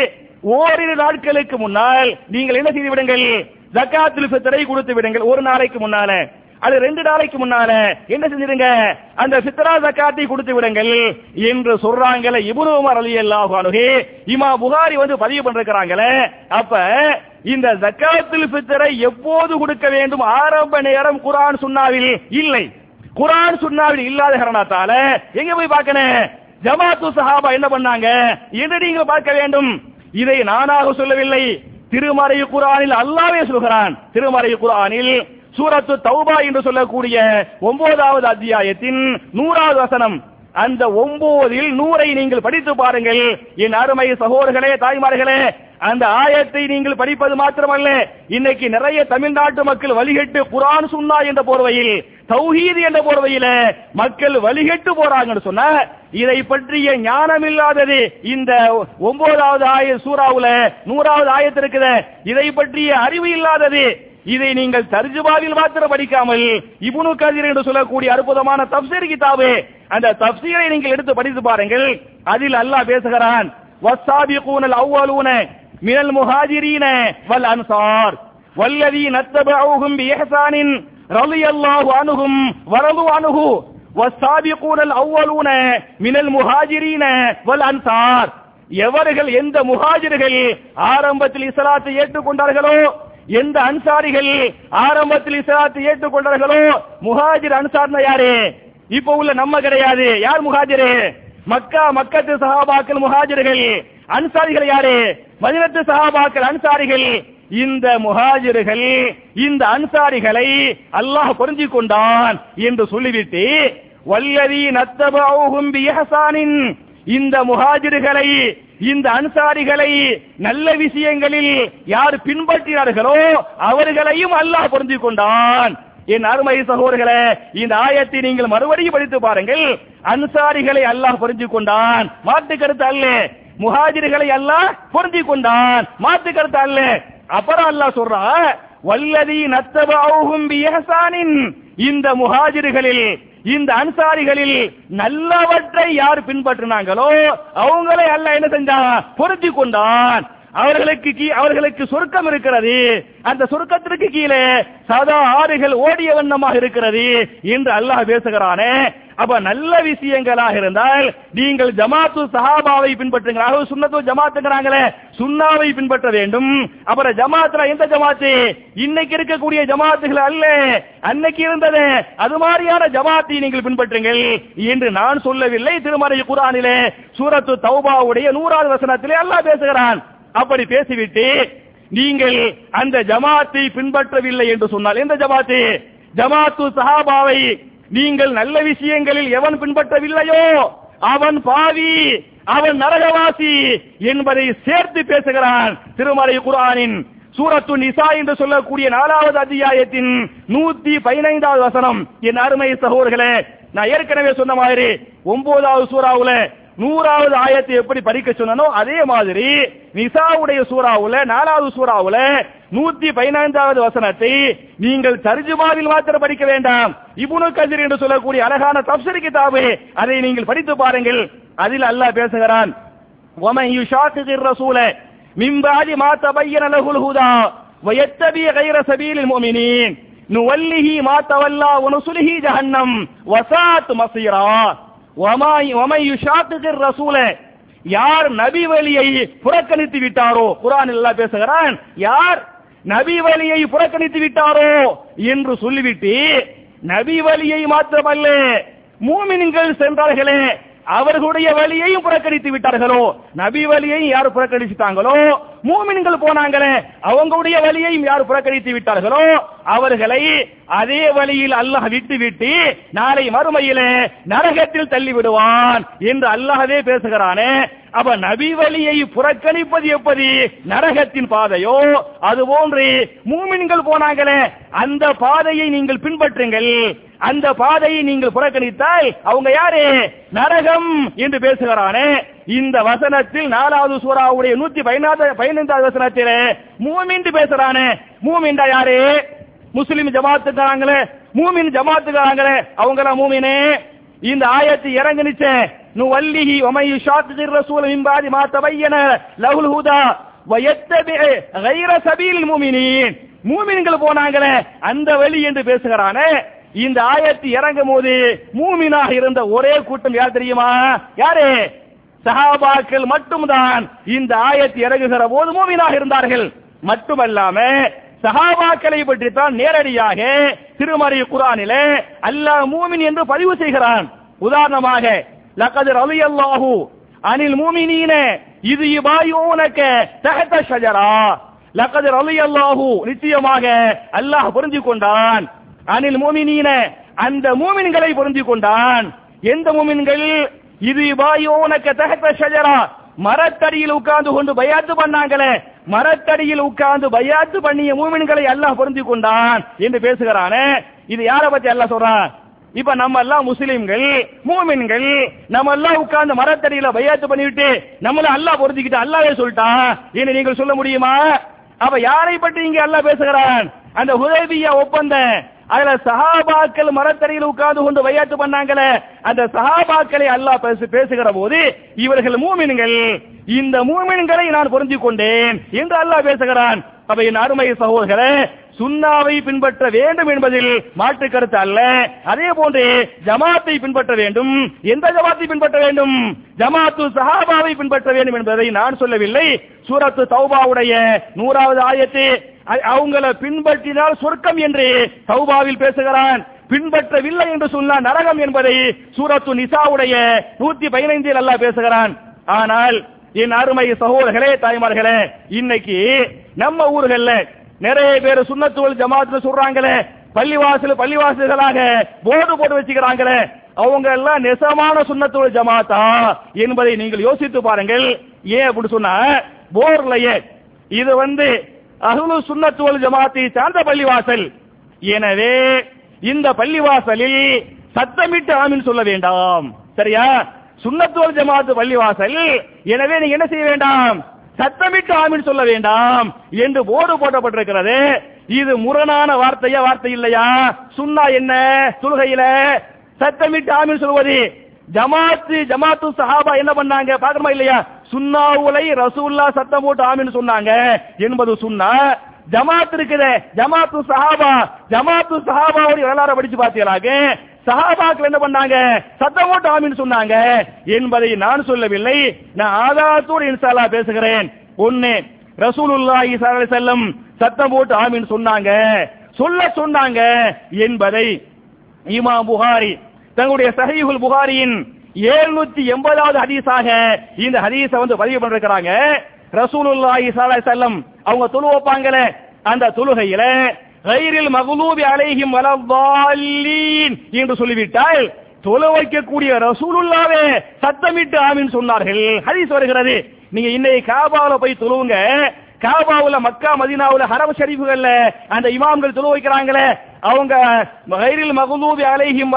ஓரிரு நாட்களுக்கு முன்னால் நீங்கள் என்ன செய்து விடுங்கள் ஜக்காத்துல் ஃபித்ரை கொடுத்து விடுங்கள் ஒரு நாளைக்கு முன்னால அது ரெண்டு நாளைக்கு முன்னால என்ன செஞ்சிருங்க அந்த ஃபித்ரா ஜக்காத்தை கொடுத்து விடுங்கள் என்று சொல்றாங்களே இப்னு உமர் ரலியல்லாஹு அன்ஹு இமா புகாரி வந்து பதிவு பண்றாங்களே அப்ப இந்த ஜக்காத்துல் ஃபித்ரை எப்போது கொடுக்க வேண்டும் ஆரம்ப நேரம் குர்ஆன் சுன்னாவில் இல்லை குர்ஆன் சுன்னாவில் இல்லாத காரணத்தால எங்க போய் பார்க்கணும் ஜமாத்து சஹாபா என்ன பண்ணாங்க என்று நீங்கள் பார்க்க வேண்டும் இதை நானாக சொல்லவில்லை திருமறை குர்ஆனில் அல்லாஹ்வே சொல்கிறான் திருமறை குர்ஆனில் சூரத்து தௌபா என்று சொல்லக்கூடிய ஒன்பதாவது அத்தியாயத்தின் நூறாவது வசனம் அந்த ஒன்பதில் நூறை நீங்கள் படித்து பாருங்கள் என் அருமை சகோதரர்களே தாய்மார்களே அந்த ஆயத்தை நீங்கள் படிப்பது மாத்திரமல்ல இன்னைக்கு நிறைய தமிழ்நாட்டு மக்கள் வழிகட்டு குரான் சுன்னா என்ற போர்வையில் தௌஹீது என்ற போர்வையில மக்கள் வழிகட்டு போறாங்கன்னு சொன்னா இதை பற்றிய ஞானம் இல்லாதது இந்த ஒன்பதாவது ஆய சூறாவுல நூறாவது ஆயத்து இருக்குது இதை பற்றிய அறிவு இல்லாதது இதை நீங்கள் தர்ஜுமாவில் மாத்திரம் படிக்காமல் இப்னு கதீர் என்று சொல்லக்கூடிய அற்புதமான தப்சீர் கிதாபு அந்த தப்சீரை நீங்கள் எடுத்து படித்து பாருங்கள் அதில் அல்லாஹ் பேசுகிறான் வஸ்ஸாபிகூனல் அவ்வலூன மினல் முஹாஜிரீன வல் அன்சார் والذين اتبعوهم بإحسان رضي الله عنهم ورضوا عنه والسابقون الأولون من المهاجرين والأنصار எவர்கள் எந்த முஹாஜிர்கள் ஆரம்பத்தில் இஸ்லாத்தை ஏற்றுக்கொண்டார்களோ எந்த அன்சாரிகள் ஆரம்பத்தில் இஸ்லாத்தை ஏற்றுக்கொண்டார்களோ முஹாஜிர் அன்சார்னா யாரு இப்ப உள்ள நம்ம கிடையாது யார் முஹாஜிரு மக்கா மக்கத்து சஹாபாக்கள் முஹாஜிர்கள் அன்சாரிகள் யாரு மதினத்து சஹாபாக்கள் அன்சாரிகள் இந்த முஹாஜிர்கள் இந்த அன்சாரிகளை அல்லாஹ் புரிஞ்சு கொண்டான் என்று சொல்லிவிட்டு வல்லதி நத்தபாவுகும் பிஹசானின் இந்த முஹாஜிர்களை இந்த அன்சாரிகளை நல்ல விஷயங்களில் யார் பின்பற்றினார்களோ அவர்களையும் அல்லாஹ் புரிஞ்சு கொண்டான் என் அருமை சகோதரர்களே இந்த ஆயத்தை நீங்கள் மறுபடியும் படித்து பாருங்கள் அன்சாரிகளை அல்லாஹ் புரிஞ்சு கொண்டான் மாட்டு கருத்து அல்ல முஹாஜிர்களை அல்லாஹ் புரிஞ்சு கொண்டான் மாட்டு கருத்து அல்ல அப்புறம் அல்லாஹ் சொல்றா வல்லதி நத்தபாவுகும் பிஹசானின் இந்த முஹாஜிர்களில் இந்த அன்சாரிகளில் நல்லவற்றை யார் பின்பற்றினாங்களோ அவங்களை அல்ல என்ன செஞ்சான் பொருத்தி கொண்டான் அவர்களுக்கு கீ அவர்களுக்கு சொர்க்கம் இருக்கிறது அந்த சொர்க்கத்திற்கு கீழே சதா ஆறுகள் ஓடிய வண்ணமாக இருக்கிறது என்று அல்லாஹ் பேசுகிறானே அப்ப நல்ல விஷயங்களாக இருந்தால் நீங்கள் ஜமாத்து சஹாபாவை பின்பற்றுங்க அதாவது சுன்னத்து ஜமாத்துங்கிறாங்களே சுன்னாவை பின்பற்ற வேண்டும் அப்புறம் ஜமாத்துல எந்த ஜமாத்து இன்னைக்கு இருக்கக்கூடிய ஜமாத்துகள் அல்ல அன்னைக்கு இருந்தது அது மாதிரியான ஜமாத்தை நீங்கள் பின்பற்றுங்கள் என்று நான் சொல்லவில்லை திருமறை குரானிலே சூரத்து தௌபாவுடைய நூறாவது வசனத்திலே அல்லாஹ் பேசுகிறான் அப்படி பேசிவிட்டு நீங்கள் அந்த ஜமாத்தை பின்பற்றவில்லை என்று சொன்னால் எந்த ஜமாத்து ஜமாத்து சஹாபாவை நீங்கள் நல்ல விஷயங்களில் எவன் பின்பற்றவில்லையோ அவன் பாவி அவன் நரகவாசி என்பதை சேர்த்து பேசுகிறான் திருமறை குரானின் சூரத்து நிசா என்று சொல்லக்கூடிய நாலாவது அத்தியாயத்தின் நூத்தி பதினைந்தாவது வசனம் என் அருமை சகோதரர்களே நான் ஏற்கனவே சொன்ன மாதிரி ஒன்பதாவது சூறாவுல நூறாவது ஆயத்தை எப்படி படிக்க சொன்னனோ அதே மாதிரி நிசாவுடைய சூறாவுல நாலாவது சூறாவுல நூத்தி பதினைந்தாவது வசனத்தை நீங்கள் தர்ஜுமாவில் மாத்திரம் படிக்க வேண்டாம் இபுனு கதிர் என்று சொல்லக்கூடிய அழகான தப்சரி கிதாபு அதை நீங்கள் படித்து பாருங்கள் அதில் அல்லாஹ் பேசுகிறான் ومن يشاقق الرسول من بعد ما تبين له الهدى ويتبع غير سبيل المؤمنين نوله ما تولى ونصله جهنم وساءت مصيرا ومن يشاقق الرسول யார் நபி வழியை புறக்கணித்து விட்டாரோ குரான் எல்லாம் பேசுகிறான் யார் நபி வழியை புறக்கணித்து விட்டாரோ என்று சொல்லிவிட்டு நபி வழியை மாத்திரமல்ல மூமின்கள் சென்றார்களே அவர்களுடைய வழியையும் புறக்கணித்து விட்டார்களோ நபி வழியையும் யார் புறக்கணிச்சுட்டாங்களோ மூமின்கள் போனாங்களே அவங்களுடைய வழியையும் யார் புறக்கணித்து விட்டார்களோ அவர்களை அதே வழியில் அல்லாஹ் விட்டு விட்டு நாளை மறுமையிலே நரகத்தில் தள்ளி விடுவான் என்று அல்லாஹவே பேசுகிறானே அப்ப நபி வழியை புறக்கணிப்பது எப்படி நரகத்தின் பாதையோ அது போன்று மூமின்கள் போனாங்களே அந்த பாதையை நீங்கள் பின்பற்றுங்கள் அந்த பாதையை நீங்கள் புறக்கணித்தால் அவங்க யாரு நரகம் என்று பேசுகிறானே இந்த வசனத்தில் நாலாவது சூறாவுடைய நூத்தி பதினாறு பதினைந்தாவது வசனத்திலே மூமின் பேசுறானே மூமின்டா யாரு முஸ்லிம் ஜமாத்துக்காரங்களே மூமின் ஜமாத்துக்காரங்களே அவங்கள மூமினே இந்த ஆயத்து இறங்குனுச்சே நு வல்லிஹி ஒமையு ஷாத்து ரசூல மிம்பாதி மா தபையன லகுல் ஹுதா வயத்தபி கைர சபீல் மூமினின் மூமின்கள் போனாங்களே அந்த வழி என்று பேசுகிறானே இந்த ஆயத்து இறங்கும் போது மூமினாக இருந்த ஒரே கூட்டம் யார் தெரியுமா யாரு சஹாபாக்கள் மட்டும்தான் இந்த ஆயத்து இறங்குகிற போது மூமினாக இருந்தார்கள் மட்டுமல்லாம சஹாபாக்களை பற்றி தான் நேரடியாக திருமறை குரானிலே அல்லாஹ் மூமின் என்று பதிவு செய்கிறான் உதாரணமாக லக்கது ரலியல்லாஹு அனில் மூமினீன இது இபாயூனக தஹத ஷஜரா லக்கது ரலியல்லாஹு நிச்சயமாக அல்லாஹ் புரிஞ்சு கொண்டான் அனில் மூமினீன அந்த மூமின்களை புரிஞ்சு கொண்டான் எந்த மூமின்கள் இது இபாயூனக தஹத ஷஜரா மரத்தடியில் உட்கார்ந்து கொண்டு பயாத்து பண்ணாங்களே மரத்தடியில் உட்கார்ந்து பயாத்து பண்ணிய மூமின்களை அல்லாஹ் பொருந்தி கொண்டான் என்று பேசுகிறானே இது யார பத்தி அல்லாஹ் சொல்றான் இப்ப நம்ம எல்லாம் முஸ்லிம்கள் மூமின்கள் நம்ம எல்லாம் உட்கார்ந்து மரத்தடியில பயாத்து பண்ணிவிட்டு நம்மள அல்லாஹ் பொருந்திக்கிட்டு அல்லாவே சொல்லிட்டான் என்று நீங்கள் சொல்ல முடியுமா அப்ப யாரை பற்றி இங்க அல்லாஹ் பேசுகிறான் அந்த ஹுதைபியா ஒப்பந்தம் அதுல சஹாபாக்கள் மரத்தடியில் உட்கார்ந்து கொண்டு வையாத்து பண்ணாங்களே அந்த சஹாபாக்களை அல்லாஹ் பேசு பேசுகிற போது இவர்கள் மூமின்கள் இந்த மூமின்களை நான் புரிஞ்சு கொண்டேன் என்று அல்லாஹ் பேசுகிறான் அப்ப என் அருமை சகோதரர்களே சுன்னாவை பின்பற்ற வேண்டும் என்பதில் மாற்று கருத்து அல்ல அதே போன்று ஜமாத்தை பின்பற்ற வேண்டும் எந்த ஜமாத்தை பின்பற்ற வேண்டும் ஜமாத்து சஹாபாவை பின்பற்ற வேண்டும் என்பதை நான் சொல்லவில்லை சூரத்து தௌபாவுடைய நூறாவது ஆயத்து அ- அவங்கள பின்பற்றினால் சொர்க்கம் என்று தௌபாவில் பேசுகிறான் பின்பற்றவில்லை என்று சொன்னால் நரகம் என்பதை சூரத்து நிசாவுடைய நூத்தி பதினைந்தில் அல்லாஹ் பேசுகிறான் ஆனால் என் அருமை சகோதரர்களே தாய்மார்களே இன்னைக்கு நம்ம ஊர்கள்ல நிறைய பேர் சுண்ணத்துவல் ஜமாத்துல சொல்றாங்களே பள்ளிவாசல் பள்ளிவாசல்களாக போர்டு போட்டு வச்சுக்கிறாங்களே அவங்க எல்லாம் நெசமான சுண்ணத்துவல் ஜமாத்தா என்பதை நீங்கள் யோசித்து பாருங்கள் ஏன் அப்படி சொன்னா போர்லயே இது வந்து அஹ்லு சுன்னத்துவல் ஜமாத்தை சார்ந்த பள்ளிவாசல் எனவே இந்த பள்ளிவாசலில் சத்தமிட்டு ஆமீன் சொல்ல வேண்டாம் சரியா சுன்னத்துவல் ஜமாத்து பள்ளிவாசல் எனவே நீங்க என்ன செய்ய வேண்டாம் சத்தமிட்டு ஆமீன் சொல்ல வேண்டாம் என்று போர்டு போட்டப்பட்டிருக்கிறது இது முரணான வார்த்தையா வார்த்தை இல்லையா சுன்னா என்ன தொழுகையில சத்தமிட்டு ஆமீன் சொல்வது ஜமாத்து ஜமாத்து சஹாபா என்ன பண்ணாங்க பாக்கணுமா இல்லையா சுன்னாவுலை ரசூல்லா சத்தம் போட்டு ஆமீன் சொன்னாங்க என்பது சுன்னா ஜமாத் இருக்குதே ஜமாத்து சஹாபா ஜமாத்து சஹாபாவுடைய வரலாறு படிச்சு பார்த்தீங்களாக சஹாபாக்கள் என்ன பண்ணாங்க சத்தம் போட்டு ஆமீன் சொன்னாங்க என்பதை நான் சொல்லவில்லை நான் ஆதாரத்தோடு இன்சாலா பேசுகிறேன் ஒன்னு ரசூலுல்லாஹி ஸல்லல்லாஹு அலைஹி வஸல்லம் சத்தம் போட்டு ஆமீன் சொன்னாங்க சொல்ல சொன்னாங்க என்பதை இமாம் புகாரி தங்களுடைய சஹீஹுல் புகாரியின் 780 எண்பதாவது ஹதீஸாக இந்த ஹதீஸை வந்து பதிவு பண்ணிருக்கிறாங்க ரசூலுல்லாஹி ஸல்லல்லாஹு அலைஹி வஸல்லம் அவங்க தொழு வைப்பாங்களே அந்த தொழுகையில கைரில் மகுலூபி அலைஹிம் வலவால்லீன் என்று சொல்லிவிட்டால் தொழு வைக்கக்கூடிய ரசூலுல்லாவே சத்தமிட்டு ஆமீன் சொன்னார்கள் ஹதீஸ் வருகிறது நீங்க இன்னைக்கு காபால போய் தொழுவுங்க காபாவுல மக்கா மதீனாவுல ஹரம் ஷரீஃபுகள்ல அந்த இமாம்கள் தொழு வைக்கிறாங்களே அவங்க கைரில் மகுலூபி அலைஹிம்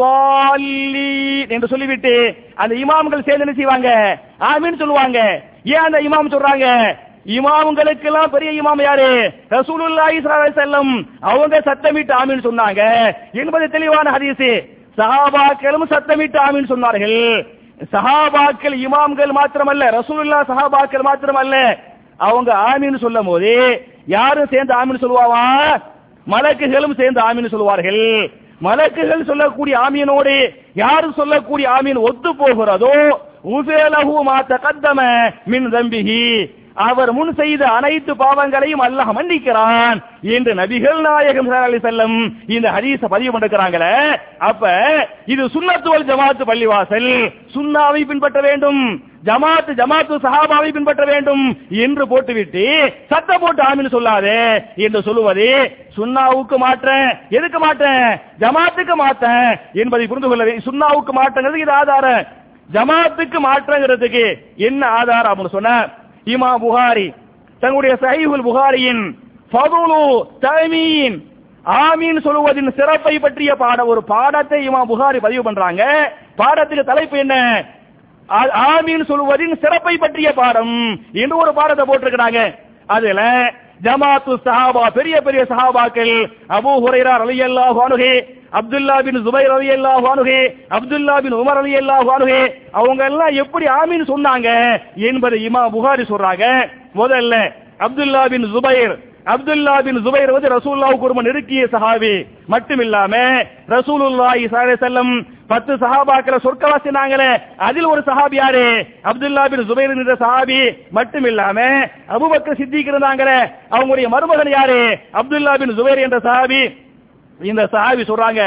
வலவால்லீன் என்று சொல்லிவிட்டு அந்த இமாம்கள் சேர்ந்து என்ன செய்வாங்க ஆமீன் சொல்லுவாங்க ஏன் அந்த இமாம் சொல்றாங்க இமாம்களுக்கு எல்லாம் பெரிய இமாம் யாரு ரசூலுல்லாஹி ஸல்லல்லாஹு அலைஹி வஸல்லம் அவங்க சத்தமிட்டு ஆமீன் சொன்னாங்க என்பது தெளிவான ஹதீஸ் சஹாபாக்களும் சத்தமிட்டு ஆமீன் சொன்னார்கள் சஹாபாக்கள் இமாம்கள் மாத்திரமல்ல ரசூலுல்லாஹ் சஹாபாக்கள் மாத்திரமல்ல அவங்க ஆமீன் சொல்லும் போது யாரும் சேர்ந்து ஆமீன் சொல்லுவாவா மலக்குகளும் சேர்ந்து ஆமீன் சொல்லுவார்கள் மலக்குகள் சொல்லக்கூடிய ஆமீனோடு யாரும் சொல்லக்கூடிய ஆமீன் ஒத்து போகிறதோ உஃபிலஹு மா தகத்தம மின் தம்பிஹி அவர் முன் செய்த அனைத்து பாவங்களையும் அல்லாஹ் மன்னிக்கிறான் என்று நபிகள் நாயகம் ஸல்லல்லாஹு அலைஹி வஸல்லம் இந்த ஹதீஸ பதிவு பண்ணிருக்காங்களே அப்ப இது சுன்னத்துவல் ஜமாத்து பள்ளிவாசல் சுன்னாவை பின்பற்ற வேண்டும் ஜமாத் ஜமாத்து சஹாபாவை பின்பற்ற வேண்டும் என்று போட்டுவிட்டு சத்த போட்டு ஆமின்னு சொல்லாதே என்று சொல்லுவது சுன்னாவுக்கு மாற்றேன் எதுக்கு மாற்றேன் ஜமாத்துக்கு மாற்றேன் என்பதை புரிந்து கொள்ள வேண்டும். சுன்னாவுக்கு மாற்றங்கிறது இது ஆதாரம் ஜமாத்துக்கு மாற்றங்கிறதுக்கு என்ன ஆதாரம் அப்படின்னு சொன்ன இமா புகாரி தங்களுடைய சஹீஹுல் புகாரியின் ஃபதுலு தமீன் ஆமீன் சொல்லுவதின் சிறப்பை பற்றிய பாட ஒரு பாடத்தை இமா புகாரி பதிவு பண்றாங்க பாடத்துக்கு தலைப்பு என்ன ஆ- ஆமீன் சொல்லுவதின் சிறப்பை பற்றிய பாடம் என்று ஒரு பாடத்தை போட்டிருக்கிறாங்க அதுல ஜமாத்து சஹாபா பெரிய பெரிய சஹாபாக்கள் அபூ ஹுரைரா ரலியல்லாஹு அன்ஹு அப்துல்லா பின் ஜுபைர் ரலியல்லாஹு அன்ஹு அப்துல்லா பின் உமர் ரலியல்லாஹு அன்ஹு அவங்க எல்லாம் எப்படி ஆமீன் சொன்னாங்க என்பதை இமாம் புகாரி சொல்றாங்க முதல்ல அப்துல்லா பின் ஜுபைர் அப்துல்லா பின் ஜுபைர் வந்து ரசூலுல்லாவுக்கு ஒரு நெருக்கிய சஹாபி மட்டும் இல்லாம ரசூலுல்லாஹி ஸல்லல்லாஹு அலைஹி வஸல்லம் பத்து சஹாபாக்களை சொர்க்கவாசினாங்களே அதில் ஒரு சஹாபி யாரு அப்துல்லா பின் ஜுபைர் என்ற சஹாபி மட்டும் இல்லாம அபூபக்கர் சித்திக் இருந்தாங்களே அவங்களுடைய மருமகன் யாரு அப்துல்லா பின் ஜுபைர் என்ற சஹாபி இந்த சஹாபி சொல்றாங்க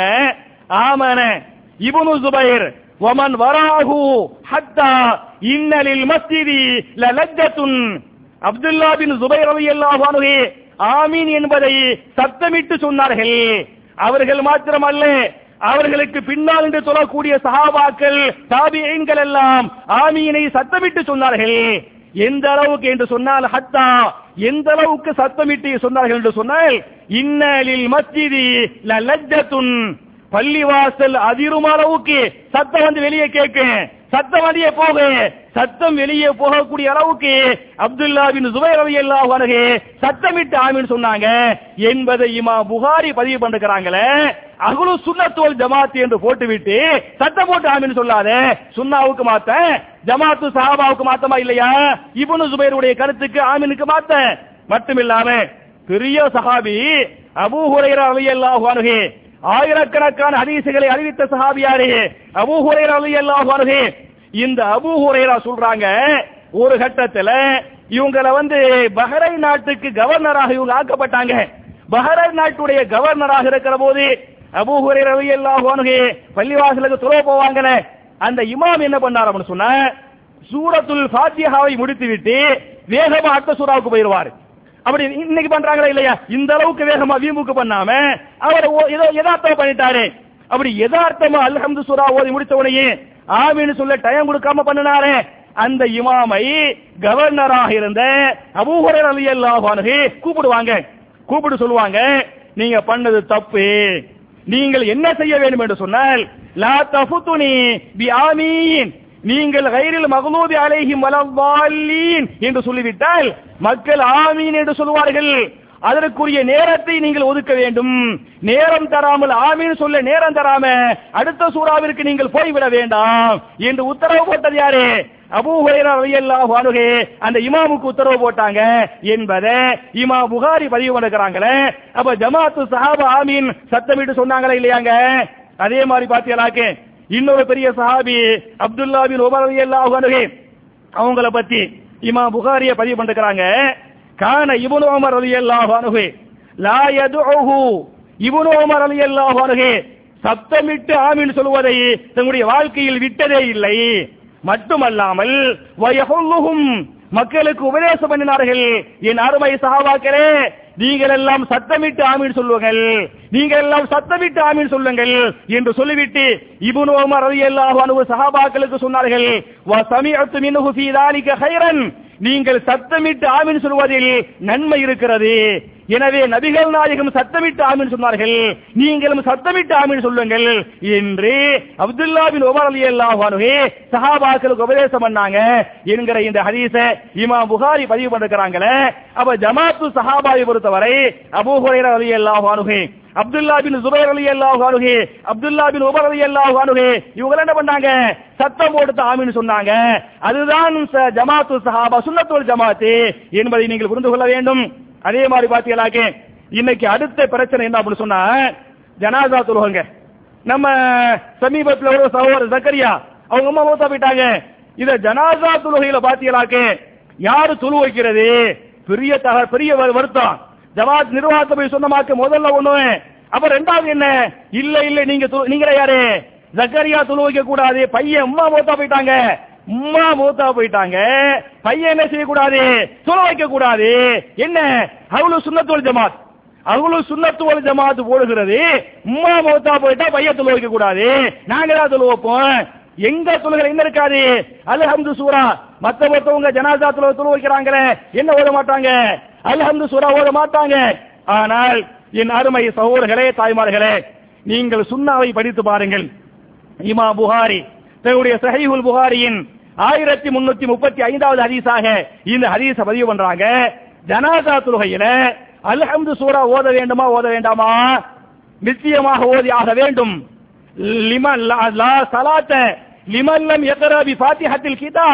ஆமன இப்னு ஜுபைர் வமன் வராஹு ஹத்தா இன்னலில் மஸ்ஜிதி லலஜ்ஜத்துன் அப்துல்லா பின் ஜுபைர் ரலியல்லாஹு அன்ஹு ஆமீன் என்பதை சத்தமிட்டு சொன்னார்கள் அவர்கள் மாத்திரமல்ல அவர்களுக்கு பின்னால் என்று சொல்லக்கூடிய சஹாபாக்கள் தாபியீன்கள் எல்லாம் ஆமீனை சத்தமிட்டு சொன்னார்கள் எந்த அளவுக்கு என்று சொன்னால் ஹத்தா எந்த அளவுக்கு சத்தமிட்டு சொன்னார்கள் என்று சொன்னால் இன்னலில் மஸ்ஜிதி லலஜ்ஜத்துன் பள்ளிவாசல் அதிரும் அளவுக்கு சத்தம் வந்து வெளியே கேட்கும் சத்தம் வெளியே போக சத்தம் வெளியே போகக்கூடிய அளவுக்கு அப்துல்லா பின் ஜுபைர் ரலியல்லாஹு அன்ஹு சத்தமிட்டு ஆமீன் சொன்னாங்க என்பதை இமா புகாரி பதிவு பண்ணிருக்கிறாங்களே அகுலு சுன்னத்துவல் ஜமாத் என்று போட்டுவிட்டு சத்தம் போட்டு ஆமீன் சொல்லாத சுன்னாவுக்கு மாத்த ஜமாத்து சஹாபாவுக்கு மாத்தமா இல்லையா இப்னு ஜுபைருடைய கருத்துக்கு ஆமீனுக்கு மாத்த மட்டுமில்லாம பெரிய சஹாபி அபூ ஹுரைரா ரலியல்லாஹு அன்ஹு ஆயிரக்கணக்கான ஹதீசுகளை அறிவித்த சஹாபியாரே அபூ ஹுரைரா ரலியல்லாஹு அன்ஹு இந்த அபூ ஹுரைரா சொல்றாங்க ஒரு கட்டத்துல இவங்கள வந்து பஹ்ரைன் நாட்டுக்கு கவர்னராக இவங்க ஆக்கப்பட்டாங்க பஹ்ரைன் நாட்டுடைய கவர்னராக இருக்கிற போது அபூ ஹுரைரா ரலியல்லாஹு அன்ஹு பள்ளிவாசலுக்கு தொழ போவாங்கல அந்த இமாம் என்ன பண்ணார் அப்படின்னு சொன்னா சூரத்துல் ஃபாத்திஹாவை முடித்துவிட்டு வேகமா அடுத்த சூறாவுக்கு போயிருவார் அப்படி இன்னைக்கு பண்றாங்களா இல்லையா இந்த அளவுக்கு வேகமா வீம்புக்கு பண்ணாம அவர் ஓ- ஏதோ யதார்த்தமா பண்ணிட்டாரு அப்படி யதார்த்தமா அல்ஹம்து சூரா ஓதி முடித்த உடனே ஆமீன்னு சொல்ல டைம் கொடுக்காம பண்ணினாரே அந்த இமாமை கவர்னராக இருந்த அபூஹுரைரா ரலியல்லாஹு அன்ஹு கூப்பிடுவாங்க கூப்பிட்டு சொல்லுவாங்க நீங்க பண்ணது தப்பு நீங்கள் என்ன செய்ய வேண்டும் என்று சொன்னால் லா தஃபுதுனி பி ஆமீன் நீங்கள் கைரில் மகலூபி அலைஹிம் வலவாலீன் என்று சொல்லிவிட்டால் மக்கள் ஆமீன் என்று சொல்வார்கள் அதற்குரிய நேரத்தை நீங்கள் ஒதுக்க வேண்டும் நேரம் தராமல் ஆமீன் சொல்ல நேரம் தராம அடுத்த சூறாவிற்கு நீங்கள் போய்விட வேண்டாம் என்று உத்தரவு போட்டது யாரு அபூ ஹுரைரா ரலியல்லாஹு அன்ஹு அந்த இமாமுக்கு உத்தரவு போட்டாங்க என்பதை இமா புகாரி பதிவு பண்ணுகிறாங்களே அப்ப ஜமாத்து சஹாபா ஆமீன் சத்தமிட்டு சொன்னாங்களா இல்லையாங்க அதே மாதிரி பாத்தீங்களாக்கு இன்னொரு பெரிய சஹாபி அப்துல்லா பின் உமர் ரலியல்லாஹு அன்ஹு அவங்கள பத்தி இமா புகாரிய பதிவு பண்ணிருக்கிறாங்க கான இப்னு உமர் ரலியல்லாஹு அன்ஹு லா யதுஹு இப்னு உமர் ரலியல்லாஹு அன்ஹு சத்தமிட்டு ஆமீன் சொல்வதை தன்னுடைய வாழ்க்கையில் விட்டதே இல்லை மட்டுமல்லாமல் வயஹுல்லுஹும் மக்களுக்கு உபதேசம் பண்ணினார்கள் என் அருமை சஹாபாக்களே நீங்கள் எல்லாம் சத்தமிட்டு ஆமீன் சொல்லுங்கள் நீங்கள் எல்லாம் சத்தமிட்டு ஆமீன் சொல்லுங்கள் என்று சொல்லிவிட்டு இப்னு உமர் ரலியல்லாஹு அன்ஹு சஹாபாக்களுக்கு சொன்னார்கள் வ சமிஅத்து மின்ஹு ஃபீ ذلك خيرا நீங்கள் சத்தமிட்டு ஆமீன் சொல்வதில் நன்மை இருக்கிறது எனவே நபிகள் நாயகம் சத்தமிட்டு ஆமீன் சொன்னார்கள் நீங்களும் சத்தமிட்டு ஆமீன் சொல்லுங்கள் என்று அப்துல்லா பின் உமர் ரலியல்லாஹு அன்ஹு சஹாபாக்களுக்கு உபதேசம் பண்ணாங்க என்கிற இந்த ஹதீஸ இமாம் புகாரி பதிவு பண்ணிருக்கிறாங்களே அப்ப ஜமாத்து சஹாபாவை பொறுத்தவரை அபூ ஹுரைரா ரலியல்லாஹு அன்ஹு அப்துல்லா பின் ஜுபைர் ரலியல்லாஹு அன்ஹு அப்துல்லா பின் உமர் ரலியல்லாஹு அன்ஹு இவங்க என்ன பண்ணாங்க சத்தம் போட்டு ஆமீன் சொன்னாங்க அதுதான் ச- ஜமாத்து சஹாபா சுன்னத்துல் ஜமாத்து என்பதை நீங்கள் புரிந்து கொள்ள வேண்டும் அதே மாதிரி பாத்தீங்களாக்கு இன்னைக்கு அடுத்த பிரச்சனை என்ன அப்படின்னு சொன்னா ஜனாசா தொழுவங்க நம்ம சமீபத்துல ஒரு சகோதரர் ஜக்கரியா அவங்க அம்மா மூத்தா போயிட்டாங்க இத ஜனாசா தொழுகையில பாத்தீங்களாக்கு யாரு தொழு வைக்கிறது பெரிய தக பெரிய வரு- வருத்தம் ஜமாத் நிர்வாகத்தை போய் சொந்தமாக்க முதல்ல ஒண்ணு அப்ப ரெண்டாவது என்ன இல்ல இல்ல நீங்க தொழு- நீங்களே யாரு ஜக்கரியா தொழு வைக்க கூடாது பையன் அம்மா மூத்தா போயிட்டாங்க உம்மா மூத்தா போயிட்டாங்க பையன் என்ன செய்யக்கூடாது தொழ வைக்க கூடாது என்ன அவ்வளவு சுண்ணத்துவல் ஜமாத் அவ்வளவு சுண்ணத்துவல் ஜமாத் போடுகிறது உம்மா மூத்தா போயிட்டா பையன் தொழ வைக்க கூடாது நாங்க தான் தொழு வைப்போம் எங்க தொழுகை என்ன இருக்காது அல்ஹம்து சூரா மத்த மத்தவங்க ஜனாசா தொழு தொழு வைக்கிறாங்களே என்ன ஓத மாட்டாங்க அல்ஹம்து சூரா ஓத மாட்டாங்க ஆனால் என் அருமை சகோதரர்களே தாய்மார்களே நீங்கள் சுண்ணாவை படித்து பாருங்கள் இமா புகாரி தன்னுடைய சஹீஹுல் புகாரியின் ஆயிரத்தி முன்னூத்தி முப்பத்தி ஐந்தாவது ஹதீஸாக இந்த ஹதீஸ பதிவு பண்றாங்க ஜனாசா தொழுகையில அல்ஹம்து சூரா ஓத வேண்டுமா ஓத வேண்டாமா நிச்சயமாக ஓதி ஆக வேண்டும் லிமன் லா- லா சலாத்த லிமன் லம் யக்ரா பி ஃபாத்திஹத்தில் கிதாப்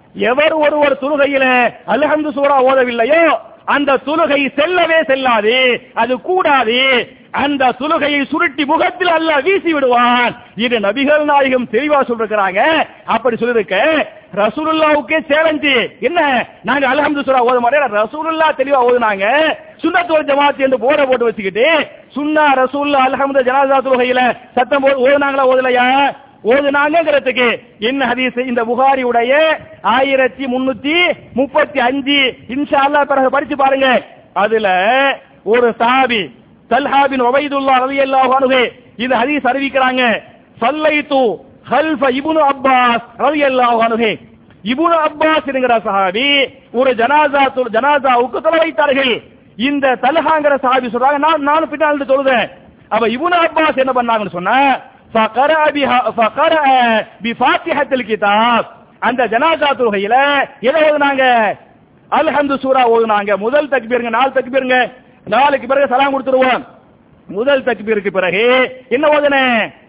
எவர் ஒருவர் தொழுகையில அல்ஹம்து சூரா ஓதவில்லையோ அந்த தொழுகை செல்லவே செல்லாது அது கூடாது அந்த தொழுகையை சுருட்டி முகத்தில் அல்ல வீசி விடுவான் இது நபிகள் நாயகம் தெளிவா சொல்லிருக்கிறாங்க அப்படி சொல்லிருக்க ரசூலுல்லாவுக்கே சேலஞ்சு என்ன நாங்க அல்ஹம்து சூரா ஓத மாட்டோம் ரசூலுல்லா தெளிவா ஓதுனாங்க சுன்னத்துவல் ஜமாத் என்று போர்டை போட்டு வச்சுக்கிட்டு சுன்னா ரசூல்லா அல்ஹம்து ஜனாசா தொழுகையில சத்தம் போது ஓதுனாங்களா ஓதலையா ஓதுனாங்கிறதுக்கு என்ன ஹதீஸ் இந்த புகாரி உடைய ஆயிரத்தி முன்னூத்தி முப்பத்தி அஞ்சு இன்ஷா அல்லாஹ் பிறகு படிச்சு பாருங்க அதுல ஒரு சாபி தல்ஹாபின் ஒபைதுல்லா ரலியல்லாஹு அன்ஹு இந்த ஹதீஸ் அறிவிக்கிறாங்க சல்லைத்து ஹல்ஃப இப்னு அப்பாஸ் ரலியல்லாஹு அன்ஹு இப்னு அப்பாஸ் என்கிற சஹாபி ஒரு ஜனாசா தொழு- ஜனாசாவுக்கு தொலை வைத்தார்கள் இந்த தல்ஹாங்கிற சஹாபி சொல்றாங்க நான் நானும் பின்னால் இருந்து தொழுதேன் அப்ப இப்னு அப்பாஸ் என்ன பண்ணாங்கன்னு சொன்னா فقرأ بها فقرأ بفاتحة الكتاب அந்த ஜனாசா தொழுகையில எதை ஓதுனாங்க அல்ஹம்து சூரா ஓதுனாங்க முதல் தக்பீருங்க நாலு தக்பீருங்க நாலுக்கு பிறகு சலாம் கொடுத்துருவோம் முதல் தக்பீருக்கு பிறகு என்ன ஓதுனே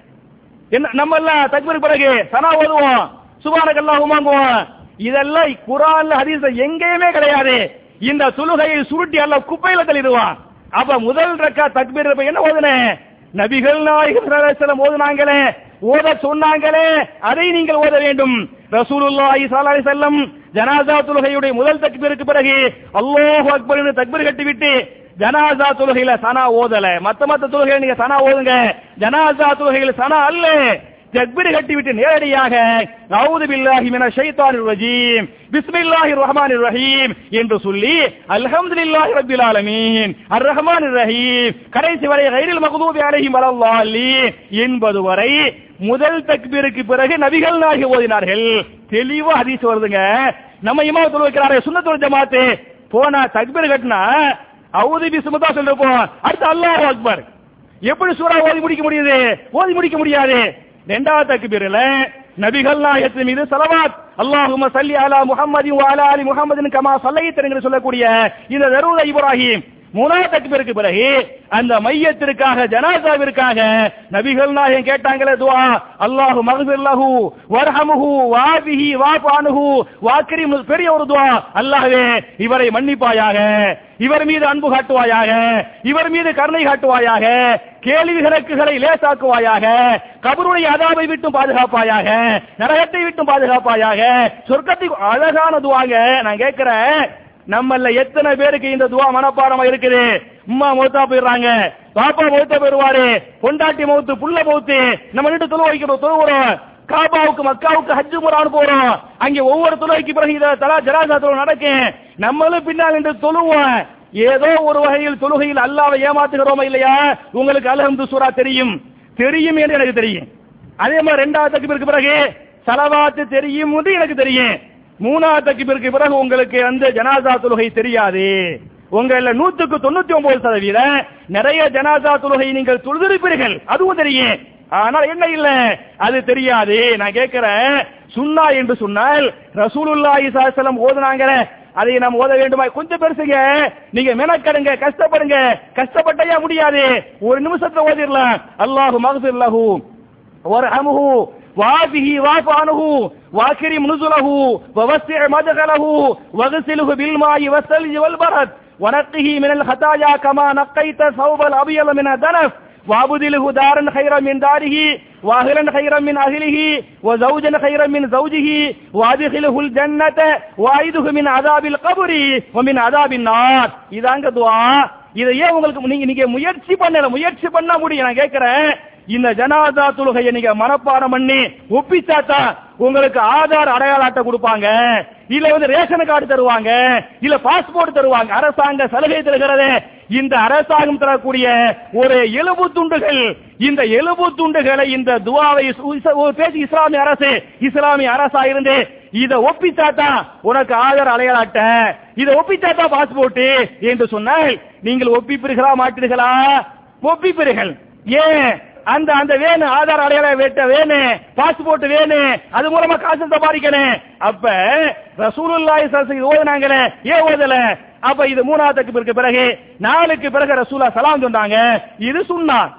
என்ன நம்ம எல்லாம் தக்பீருக்கு பிறகு சனா ஓதுவோம் சுபானக் அல்லாஹுமாங்குவோம் இதெல்லாம் குரான்ல ஹதீஸ்ல எங்கேயுமே கிடையாது இந்த சுலுகையை சுருட்டி அல்ல குப்பையில தள்ளிடுவான் அப்ப முதல் ரக்கா தக்பீர் இப்ப என்ன ஓதுனே நபிகள் நாயகம் ஸல்லல்லாஹு அலைஹி வஸல்லம் ஓதுனாங்களே ஓத சொன்னாங்களே அதை நீங்கள் ஓத வேண்டும் ரசூலுல்லாஹி ஸல்லல்லாஹு அலைஹி வஸல்லம் ஜனாசா தொழுகையுடைய முதல் தக்பீருக்கு பிறகு அல்லாஹு அக்பர் என்று தக்பீர் கட்டிவிட்டு ஜனாசா தொழுகையில சனா ஓதல மத்த மத்த தொழுகையில நீங்க சனா ஓதுங்க ஜனாசா தொழுகையில சனா அல்ல தக்பீர் கட்டிவிட்டு நேரடியாக அவுது பில்லாஹி மினஷ் ஷைத்தானிர் ரஜீம் பிஸ்மில்லாஹிர் ரஹ்மானிர் ரஹீம் என்று சொல்லி அல்ஹம்துலில்லாஹி ரப்பில் ஆலமீன் அர் ரஹ்மானிர் ரஹீம் கடைசி வரை கைரில் மக்தூபி அலைஹிம் வலல்லாலீன் என்பது வரை முதல் தக்பீருக்கு பிறகு நபிகள் நாயகி ஓதினார்கள் தெளிவா ஹதீஸ் வருதுங்க நம்ம இமாம் தொழு வைக்கிறாரே சுன்னத்துல் ஜமாத்து போனா தக்பீர் கட்டினா அவுது பிஸ்மில்லா சொல்லிருப்போம் அடுத்து அல்லாஹ் அக்பர் எப்படி சூரா ஓதி முடிக்க முடியுது ஓதி முடிக்க முடியாது இரண்டாவது தக்பீர்ல நபிகள் நாயகத்தின் மீது சலவாத் அல்லாஹும்ம சல்லி அலா முஹம்மதின் வ அலா அலி முஹம்மதின் கமா சல்லைத் என்று சொல்லக்கூடிய இந்த தரூத இப்ராஹிம் மூணாவது தக்பீருக்கு பிறகு அந்த மையத்திற்காக ஜனாசாவிற்காக நபிகள் நாயகம் கேட்டாங்களே துஆ அல்லாஹு மக்ஃபிர் லஹு வர்ஹமுஹு வாபிஹி வாஃபானுஹு வாக்ரிம் பெரிய ஒரு துஆ அல்லாஹ்வே இவரை மன்னிப்பாயாக இவர் மீது அன்பு காட்டுவாயாக இவர் மீது கருணை காட்டுவாயாக கேள்வி கணக்குகளை லேசாக்குவாயாக கபருடைய அதாவை விட்டும் பாதுகாப்பாயாக நரகத்தை விட்டும் பாதுகாப்பாயாக சொர்க்கத்தை அழகான துவாங்க நான் கேட்கிறேன் நம்மள எத்தனை பேருக்கு இந்த துவா மனப்பாடமா இருக்குது உம்மா மௌத்தா போயிடுறாங்க பாப்பா மௌத்தா போயிருவாரு பொண்டாட்டி மௌத்து புள்ள மௌத்து நம்ம வீட்டு தொழு வைக்கிறோம் தொழுகிறோம் காபாவுக்கு மக்காவுக்கு ஹஜ்ஜு முறான்னு போறோம் அங்க ஒவ்வொரு தொழுகைக்கு பிறகு இத தலா ஜனாசா தொழு நடக்கும் நம்மளும் பின்னால் என்று தொழுவோம் ஏதோ ஒரு வகையில் தொழுகையில் அல்லாவை ஏமாத்துகிறோமா இல்லையா உங்களுக்கு அல்ஹம்து சூரா தெரியும் தெரியும் என்று எனக்கு தெரியும் அதே மாதிரி ரெண்டாவது தக்பீருக்கு பிறகு சலவாத்து தெரியும் என்று எனக்கு தெரியும் மூணாவது தக்பீருக்கு பிறகு உங்களுக்கு அந்த ஜனாசா தொழுகை தெரியாது உங்கள நூத்துக்கு தொண்ணூத்தி ஒன்பது சதவீதம் நிறைய ஜனாசா தொழுகை நீங்கள் தொழுதிருப்பீர்கள் அதுவும் தெரியும் ஆனால் என்ன இல்ல அது தெரியாது நான் கேட்கிறேன் சுன்னா என்று சொன்னால் ரசூலுல்லாஹி ஸல்லல்லாஹு அலைஹி வஸல்லம் ஓதுனாங்களே அதை நாம் ஓத வேண்டுமா கொஞ்சம் பெருசுங்க நீங்க மெனக்கடுங்க கஷ்டப்படுங்க கஷ்டப்பட்டயா முடியாது ஒரு நிமிஷத்துல ஓதிரலாம் அல்லாஹு மகஃபிர் லஹு வர்ஹமுஹு வாபிஹி வாஃப் அன்ஹு வாக்ரிம் நுசுலஹு வவஸ்ஸி மதகலஹு வக்ஸிலுஹு பில்மாஇ வஸ்ஸல்ஜி வல்பரத் ونقه من الخطايا كما نقيت ثوب الأبيض من الدنس وابدله دارا خيرا من داره واهلا خيرا من اهله وزوجا خيرا من زوجه وادخله الجنة واعيده من عذاب القبر ومن عذاب النار இதாங்க துஆ இதை ஏன் உங்களுக்கு நீங்க நீங்க முயற்சி பண்ணல முயற்சி பண்ண முடியும் நான் கேட்கிறேன் இந்த ஜனாதா தொழுகையை நீங்க மனப்பாடம் பண்ணி ஒப்பிச்சாத்தா உங்களுக்கு ஆதார் அடையாள அட்டை கொடுப்பாங்க இல்ல வந்து ரேஷன் கார்டு தருவாங்க இல்ல பாஸ்போர்ட் தருவாங்க அரசாங்க சலுகை தருகிறது இந்த அரசாங்கம் தரக்கூடிய ஒரு எலும்பு துண்டுகள் இந்த எலும்பு துண்டுகளை இந்த துவாவை சு- ஒரு பேச்சு இஸ்லாமிய அரசு இஸ்லாமிய அரசா இருந்து இத ஒப்பிச்சாத்தா உனக்கு ஆதார் அடையாள அட்டை இத ஒப்பிச்சாத்தா பாஸ்போர்ட் என்று சொன்னால் நீங்கள் ஒப்பிப்பீர்களா மாட்டீர்களா ஒப்பிப்பீர்கள் ஏன் அந்த அந்த வேணு ஆதார் அடையாள வேட்ட வேணு பாஸ்போர்ட் வேணு அது மூலமா காசு சம்பாதிக்கணும் அப்ப ரசூலுல்லாஹி ஸல்லல்லாஹு அலைஹி ஓதுனாங்களே ஏன் ஓதல அப்ப இது மூணாவது தக்பீருக்கு பிறகு நாலுக்கு பிறகு ரசூலா சலாம் சொன்னாங்க இது சுன்னா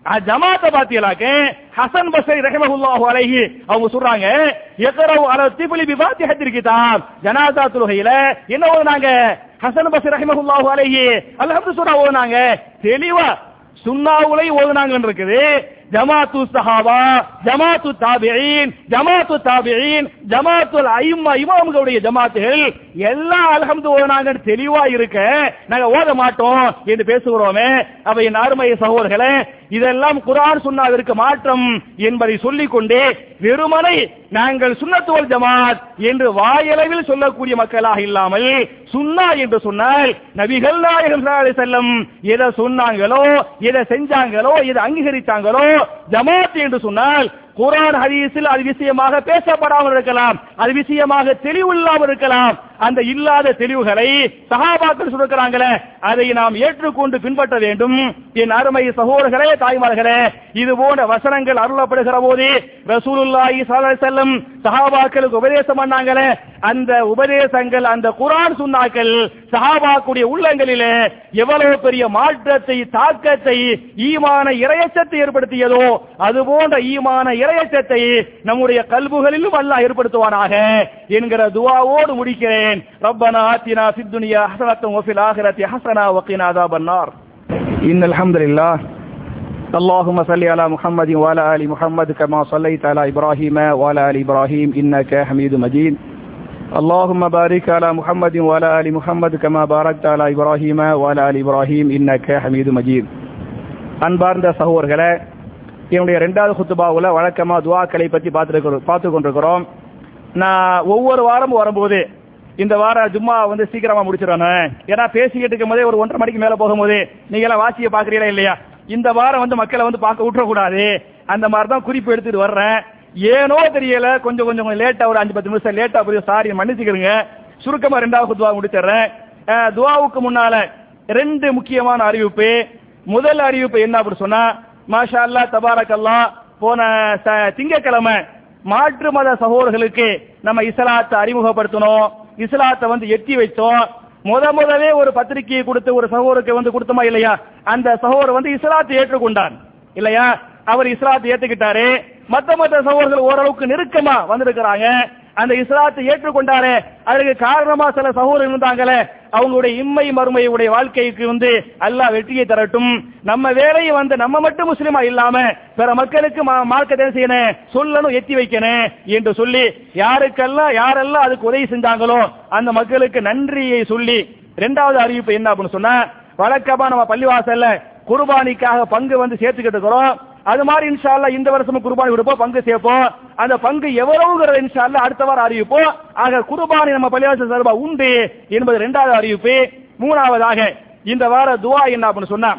ஜமாத்த பாத்தியலாக்க ஹசன் பஸ்ரி ரஹமஹுல்லாஹு அலைஹி அவங்க சொல்றாங்க எக்கரவு அல திபிலி பி ஃபாத்திஹத்தில் கிதாப் ஜனாசா தொழுகையில என்ன ஓதுனாங்க ஹசன் பஸ்ரி ரஹமஹுல்லாஹு அலைஹி அல்ஹம்து சூரா ஓதுனாங்க தெளிவா சுன்னாவுலை ஓதுனாங்கன்னு இருக்குது ஜமாத்து சஹாபா ஜமாத்து தாபியின் ஜமாத்து தாபியின் ஜமாத்துல் ஐம்மா இமாம்களுடைய ஜமாத்துகள் எல்லாம் அல்ஹம்து ஓதுனாங்கன்னு தெளிவா இருக்க நாங்க ஓத மாட்டோம் என்று பேசுகிறோமே அவ என் அருமை சகோதரர்களே இதெல்லாம் குரான் சுன்னாவிற்கு மாற்றம் என்பதை சொல்லிக் கொண்டே வெறுமனை நாங்கள் சுன்னத்துவல் ஜமாத் என்று வாயளவில் சொல்லக்கூடிய மக்களாக இல்லாமல் சுன்னா என்று சொன்னால் நபிகள் நாயகம் ஸல்லல்லாஹு அலைஹி வஸல்லம் எதை சொன்னாங்களோ எதை செஞ்சாங்களோ எதை அங்கீகரித்தாங்களோ ஜமாத் என்று சொன்னால் குரான் ஹதீஸில் அது விஷயமாக பேசப்படாமல் இருக்கலாம் அது விஷயமாக தெளிவு இல்லாமல் இருக்கலாம் அந்த இல்லாத தெளிவுகளை சகாபாக்கள் சொல்லுகிறாங்களே அதை நாம் ஏற்றுக்கொண்டு பின்பற்ற வேண்டும் என் அருமை சகோதரர்களே தாய்மார்களே இது போன்ற வசனங்கள் அருளப்படுகிற போது ரசூலுல்லாஹி ஸல்லல்லாஹு அலைஹி வஸல்லம் சஹாபாக்களுக்கு உபதேசம் பண்ணாங்களே அந்த உபதேசங்கள் அந்த குரான் சுன்னாக்கள் சஹாபாக்குடைய உள்ளங்களிலே எவ்வளவு பெரிய மாற்றத்தை தாக்கத்தை ஈமான இரையச்சத்தை ஏற்படுத்தியதோ அது போன்ற ஈமான இரையச்சத்தை நம்முடைய கல்புகளிலும் அல்லாஹ் ஏற்படுத்துவானாக என்கிற துவாவோடு முடிக்கிறேன் ரப்பனா ஆத்தினா ஃபித் துனியா ஹஸனத்தன் வஃபில் ஆখিরাতি ஹஸனா வகினா அஸாபன் நார் இன்னல் ஹம்துலில்லாஹ் اللهم صل على محمد وعلى ال محمد كما صليت على ابراهيم وعلى ال ابراهيم انك حميد مجيد اللهم بارك على محمد وعلى ال محمد كما باركت على ابراهيم وعلى ال ابراهيم انك حميد مجيد அன்பார்ந்த சகோதரர்களே என்னுடைய ரெண்டாவது குத்துபாவுல வழக்கமா துவாக்களை பற்றி பார்த்துருக்கிறோம் பார்த்து கொண்டிருக்கிறோம் நான் ஒவ்வொரு வாரமும் வரும்போது இந்த வாரம் ஜும்மா வந்து சீக்கிரமா முடிச்சிடணும் ஏன்னா பேசிக்கிட்டு இருக்கும் போதே ஒரு ஒன்றரை மணிக்கு மேல போகும்போது நீங்க எல்லாம் வாசிய பாக்குறீங்களா இல்லையா இந்த வாரம் வந்து மக்களை வந்து பார்க்க விட்டுறக்கூடாது அந்த மாதிரி தான் குறிப்பு எடுத்துட்டு வர்றேன் ஏனோ தெரியல கொஞ்சம் கொஞ்சம் லேட்டா ஒரு அஞ்சு பத்து நிமிஷம் லேட்டா புரியும் சாரி மன்னிச்சுக்கிறேங்க சுருக்கமா ரெண்டாவது துவா முடிச்சிடுறேன் அஹ், துவாவுக்கு முன்னால ரெண்டு முக்கியமான அறிவிப்பு முதல் அறிவிப்பு என்ன அப்படி சொன்னா மாஷா அல்லா தபாரக் அல்லா போன ச- திங்கட்கிழமை மாற்று மத சகோதரர்களுக்கு நம்ம இஸ்லாத்தை அறிமுகப்படுத்தணும் இஸ்லாத்தை வந்து எட்டி வைத்தோம் முத முதலே ஒரு பத்திரிகையை கொடுத்து ஒரு சகோதரருக்கு வந்து கொடுத்தோமா இல்லையா அந்த சகோதரர் வந்து இஸ்லாத்தை ஏற்றுக்கொண்டார் இல்லையா அவர் இஸ்லாத்தை ஏத்துக்கிட்டாரு மத்த மத்த சகோதரர்கள் ஓரளவுக்கு நெருக்கமா வந்திருக்கிறாங்க அந்த இஸ்லாத்தை ஏற்றுக்கொண்டாரே அதற்கு காரணமா சில சகோதரர்கள் இருந்தாங்களே அவங்களுடைய இம்மை மறுமையுடைய வாழ்க்கைக்கு வந்து அல்லாஹ் வெற்றியை தரட்டும் நம்ம வேலையை வந்து நம்ம மட்டும் முஸ்லிமா இல்லாம பிற மக்களுக்கு மா- மார்க்கத்தை என்ன செய்யணும் சொல்லணும் எத்தி வைக்கணும் என்று சொல்லி யாருக்கெல்லாம் யாரெல்லாம் அதுக்கு உதவி செஞ்சாங்களோ அந்த மக்களுக்கு நன்றியை சொல்லி இரண்டாவது அறிவிப்பு என்ன அப்படின்னு சொன்னா வழக்கமா நம்ம பள்ளிவாசல்ல குர்பானிக்காக பங்கு வந்து சேர்த்துக்கிட்டு இருக்கிறோம் அது மாதிரி இன்ஷா அல்லாஹ் இந்த வருஷமும் குர்பானி கொடுப்போம் பங்கு சேர்ப்போம் அந்த பங்கு எவ்வளவுங்கிறத இன்ஷா அல்லாஹ் அடுத்த வாரம் அறிவிப்போம் ஆக குர்பானி நம்ம பள்ளிவாசல் சார்பா உண்டு என்பது இரண்டாவது அறிவிப்பு மூணாவதாக இந்த வார துவா என்ன அப்படின்னு சொன்னா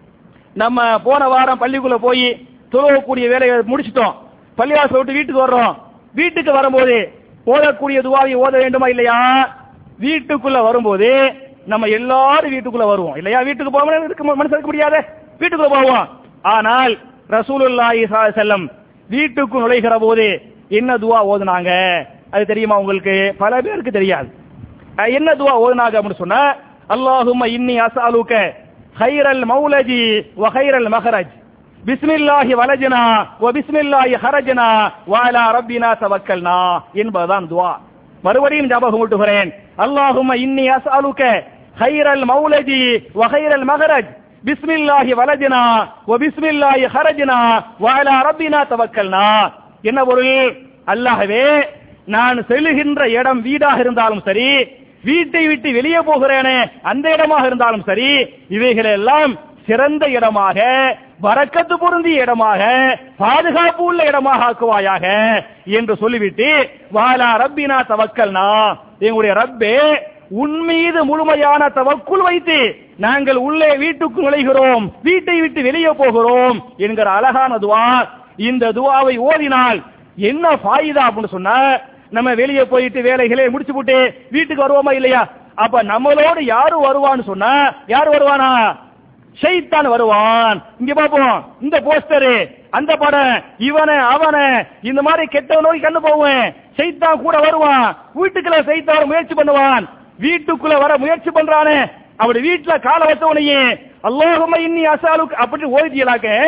நம்ம போன வாரம் பள்ளிக்குள்ள போய் தொழுவக்கூடிய வேலையை முடிச்சிட்டோம் பள்ளிவாசல் விட்டு வீட்டுக்கு வர்றோம் வீட்டுக்கு வரும்போது ஓதக்கூடிய துவாவை ஓத வேண்டுமா இல்லையா வீட்டுக்குள்ள வரும்போது நம்ம எல்லாரும் வீட்டுக்குள்ள வருவோம் இல்லையா வீட்டுக்கு போக இருக்க மனசு இருக்க முடியாது வீட்டுக்குள்ள போவோம் ஆனால் ரசூலுல்லாஹி ஸல்லல்லாஹு அலைஹி வஸல்லம் வீட்டுக்கு நுழைகிற போது என்ன துவா ஓதுனாங்க அது தெரியுமா உங்களுக்கு பல பேருக்கு தெரியாது அஹ் என்ன துவா ஓதுனாங்க அப்படின்னு சொன்னா அல்லாஹும்ம இன்னி அஸ்அலுக خيرல் மௌலஜி வ خيرல் மஹரஜ் பிஸ்மில்லாஹி வலஜனா வ பிஸ்மில்லாஹி ஹரஜனா வ அலா ரப்பினா தவக்கல்னா என்பதுதான் துவா மறுபடியும் ஞாபகம் ஊட்டுகிறேன் அல்லாஹும்ம இன்னி அஸ்அலுக خيرல் மௌலஜி வ خيرல் மஹரஜ் பிஸ்மில்லாஹி வலஜனா வ பிஸ்மில்லாஹி ஹரஜனா வ அலா ரப்பினா தவக்கல்னா என்ன பொருள் அல்லாஹ்வே நான் செல்லுகின்ற இடம் வீடாக இருந்தாலும் சரி வீட்டை விட்டு வெளியே போகிறேனே அந்த இடமாக இருந்தாலும் சரி இவைகள் எல்லாம் சிறந்த இடமாக வரக்கத்து பொருந்திய இடமாக பாதுகாப்பு உள்ள இடமாக ஆக்குவாயாக என்று சொல்லிவிட்டு வாலா ரப்பினா தவக்கல்னா எங்களுடைய ரப்பே உன் மீது முழுமையான தவக்குள் வைத்து நாங்கள் உள்ளே வீட்டுக்கு நுழைகிறோம் வீட்டை விட்டு வெளியே போகிறோம் என்கிற அழகான துவா இந்த துவாவை ஓதினால் என்ன ஃபாயிதா அப்படின்னு சொன்னா நம்ம வெளியே போயிட்டு வேலைகளை முடிச்சு போட்டு வீட்டுக்கு வருவோமா இல்லையா அப்ப நம்மளோடு யாரு வருவான்னு சொன்னா யாரு வருவானா ஷைத்தான் வருவான் இங்க பாப்போம் இந்த போஸ்டரு அந்த படம் இவன அவன இந்த மாதிரி கெட்ட நோய் கண்டு போவேன் ஷைத்தான் கூட வருவான் வீட்டுக்குள்ள ஷைத்தான் வர முயற்சி பண்ணுவான் வீட்டுக்குள்ள வர முயற்சி பண்றானே அப்படி வீட்டுல கால வச்சவனையே அல்லாஹும்ம இன்னி அசாலுக்கு அப்படி ஓதியலாக்க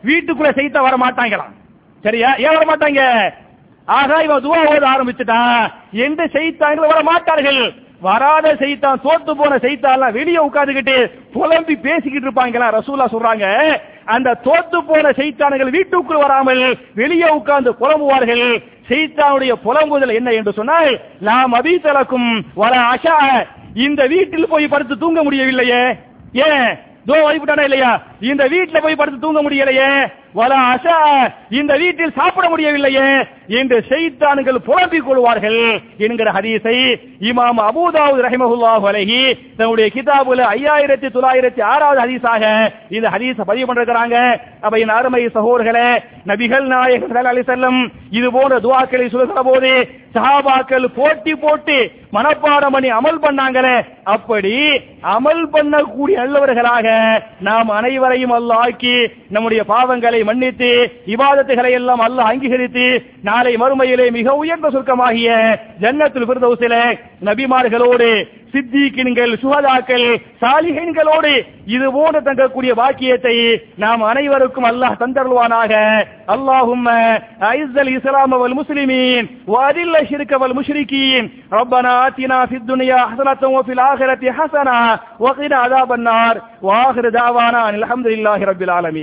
வீட்டுக்குள்ள செய்த வர மாட்டாங்களாம் சரியா ஏன் வர மாட்டாங்க ஆகா இவன் துவா ஓத ஆரம்பிச்சுட்டான் எந்த செய்தாங்களும் வர மாட்டார்கள் வராத செய்தான் தோத்து போன செய்தாலாம் வெளியே உட்கார்ந்துகிட்டு புலம்பி பேசிக்கிட்டு இருப்பாங்களா ரசூலா சொல்றாங்க அந்த தோத்து போன செய்தான்கள் வீட்டுக்குள் வராமல் வெளியே உட்கார்ந்து புலம்புவார்கள் செய்தானுடைய புலம்புதல் என்ன என்று சொன்னால் நாம் அபித்தலக்கும் வர அஷா இந்த வீட்டில் போய் படுத்து தூங்க முடியவில்லையே ஏன் தோ வைப்புட்டானா இல்லையா இந்த வீட்டுல போய் படுத்து தூங்க முடியலையே வல அசா இந்த வீட்டில் சாப்பிட முடியவில்லையே என்று செய்தான்கள் புலம்பிக் கொள்வார்கள் என்கிற ஹதீஸை இமாம் அபூதாவுத் ரஹிமஹுல்லாஹு அலைஹி தன்னுடைய கிதாபுல ஐயாயிரத்தி தொள்ளாயிரத்தி ஆறாவது ஹதீஸாக இந்த ஹதீஸ பதிவு பண்ணிருக்கிறாங்க அப்ப என் அருமை சகோதரர்களே நபிகள் நாயகம் ஸல்லல்லாஹு அலைஹி வஸல்லம் இது போன்ற துஆக்களை சொல்லுகிற போது சஹாபாக்கள் போட்டி போட்டு மனப்பாடம் பண்ணி அமல் பண்ணாங்களே அப்படி அமல் பண்ணக்கூடிய நல்லவர்களாக நாம் அனைவரையும் அல்லாஹ் ஆக்கி நம்முடைய பாவங்களை மன்னித்து இபாதத்துகளை எல்லாம் அல்லாஹ் அங்கீகரித்து நாளை மறுமையிலே மிக உயர்ந்த சுருக்கமாகிய ஜன்னத்துல் ஃபிர்தௌஸிலே நபிமார்களோடு சித்திகின்கள் சுகதாக்கள் சாலிகன்களோடு இது போன்று தங்கக்கூடிய பாக்கியத்தை நாம் அனைவருக்கும் அல்லாஹ் தந்தருள்வானாக அல்லாஹும்ம ஐஸல் இஸ்லாம் வல் முஸ்லிமீன் وأذل الشرك والمشركين ربنا آتنا في الدنيا حسنة وفي الآخرة حسنة وقنا عذاب النار وآخر دعوانا أن الحمد لله رب العالمين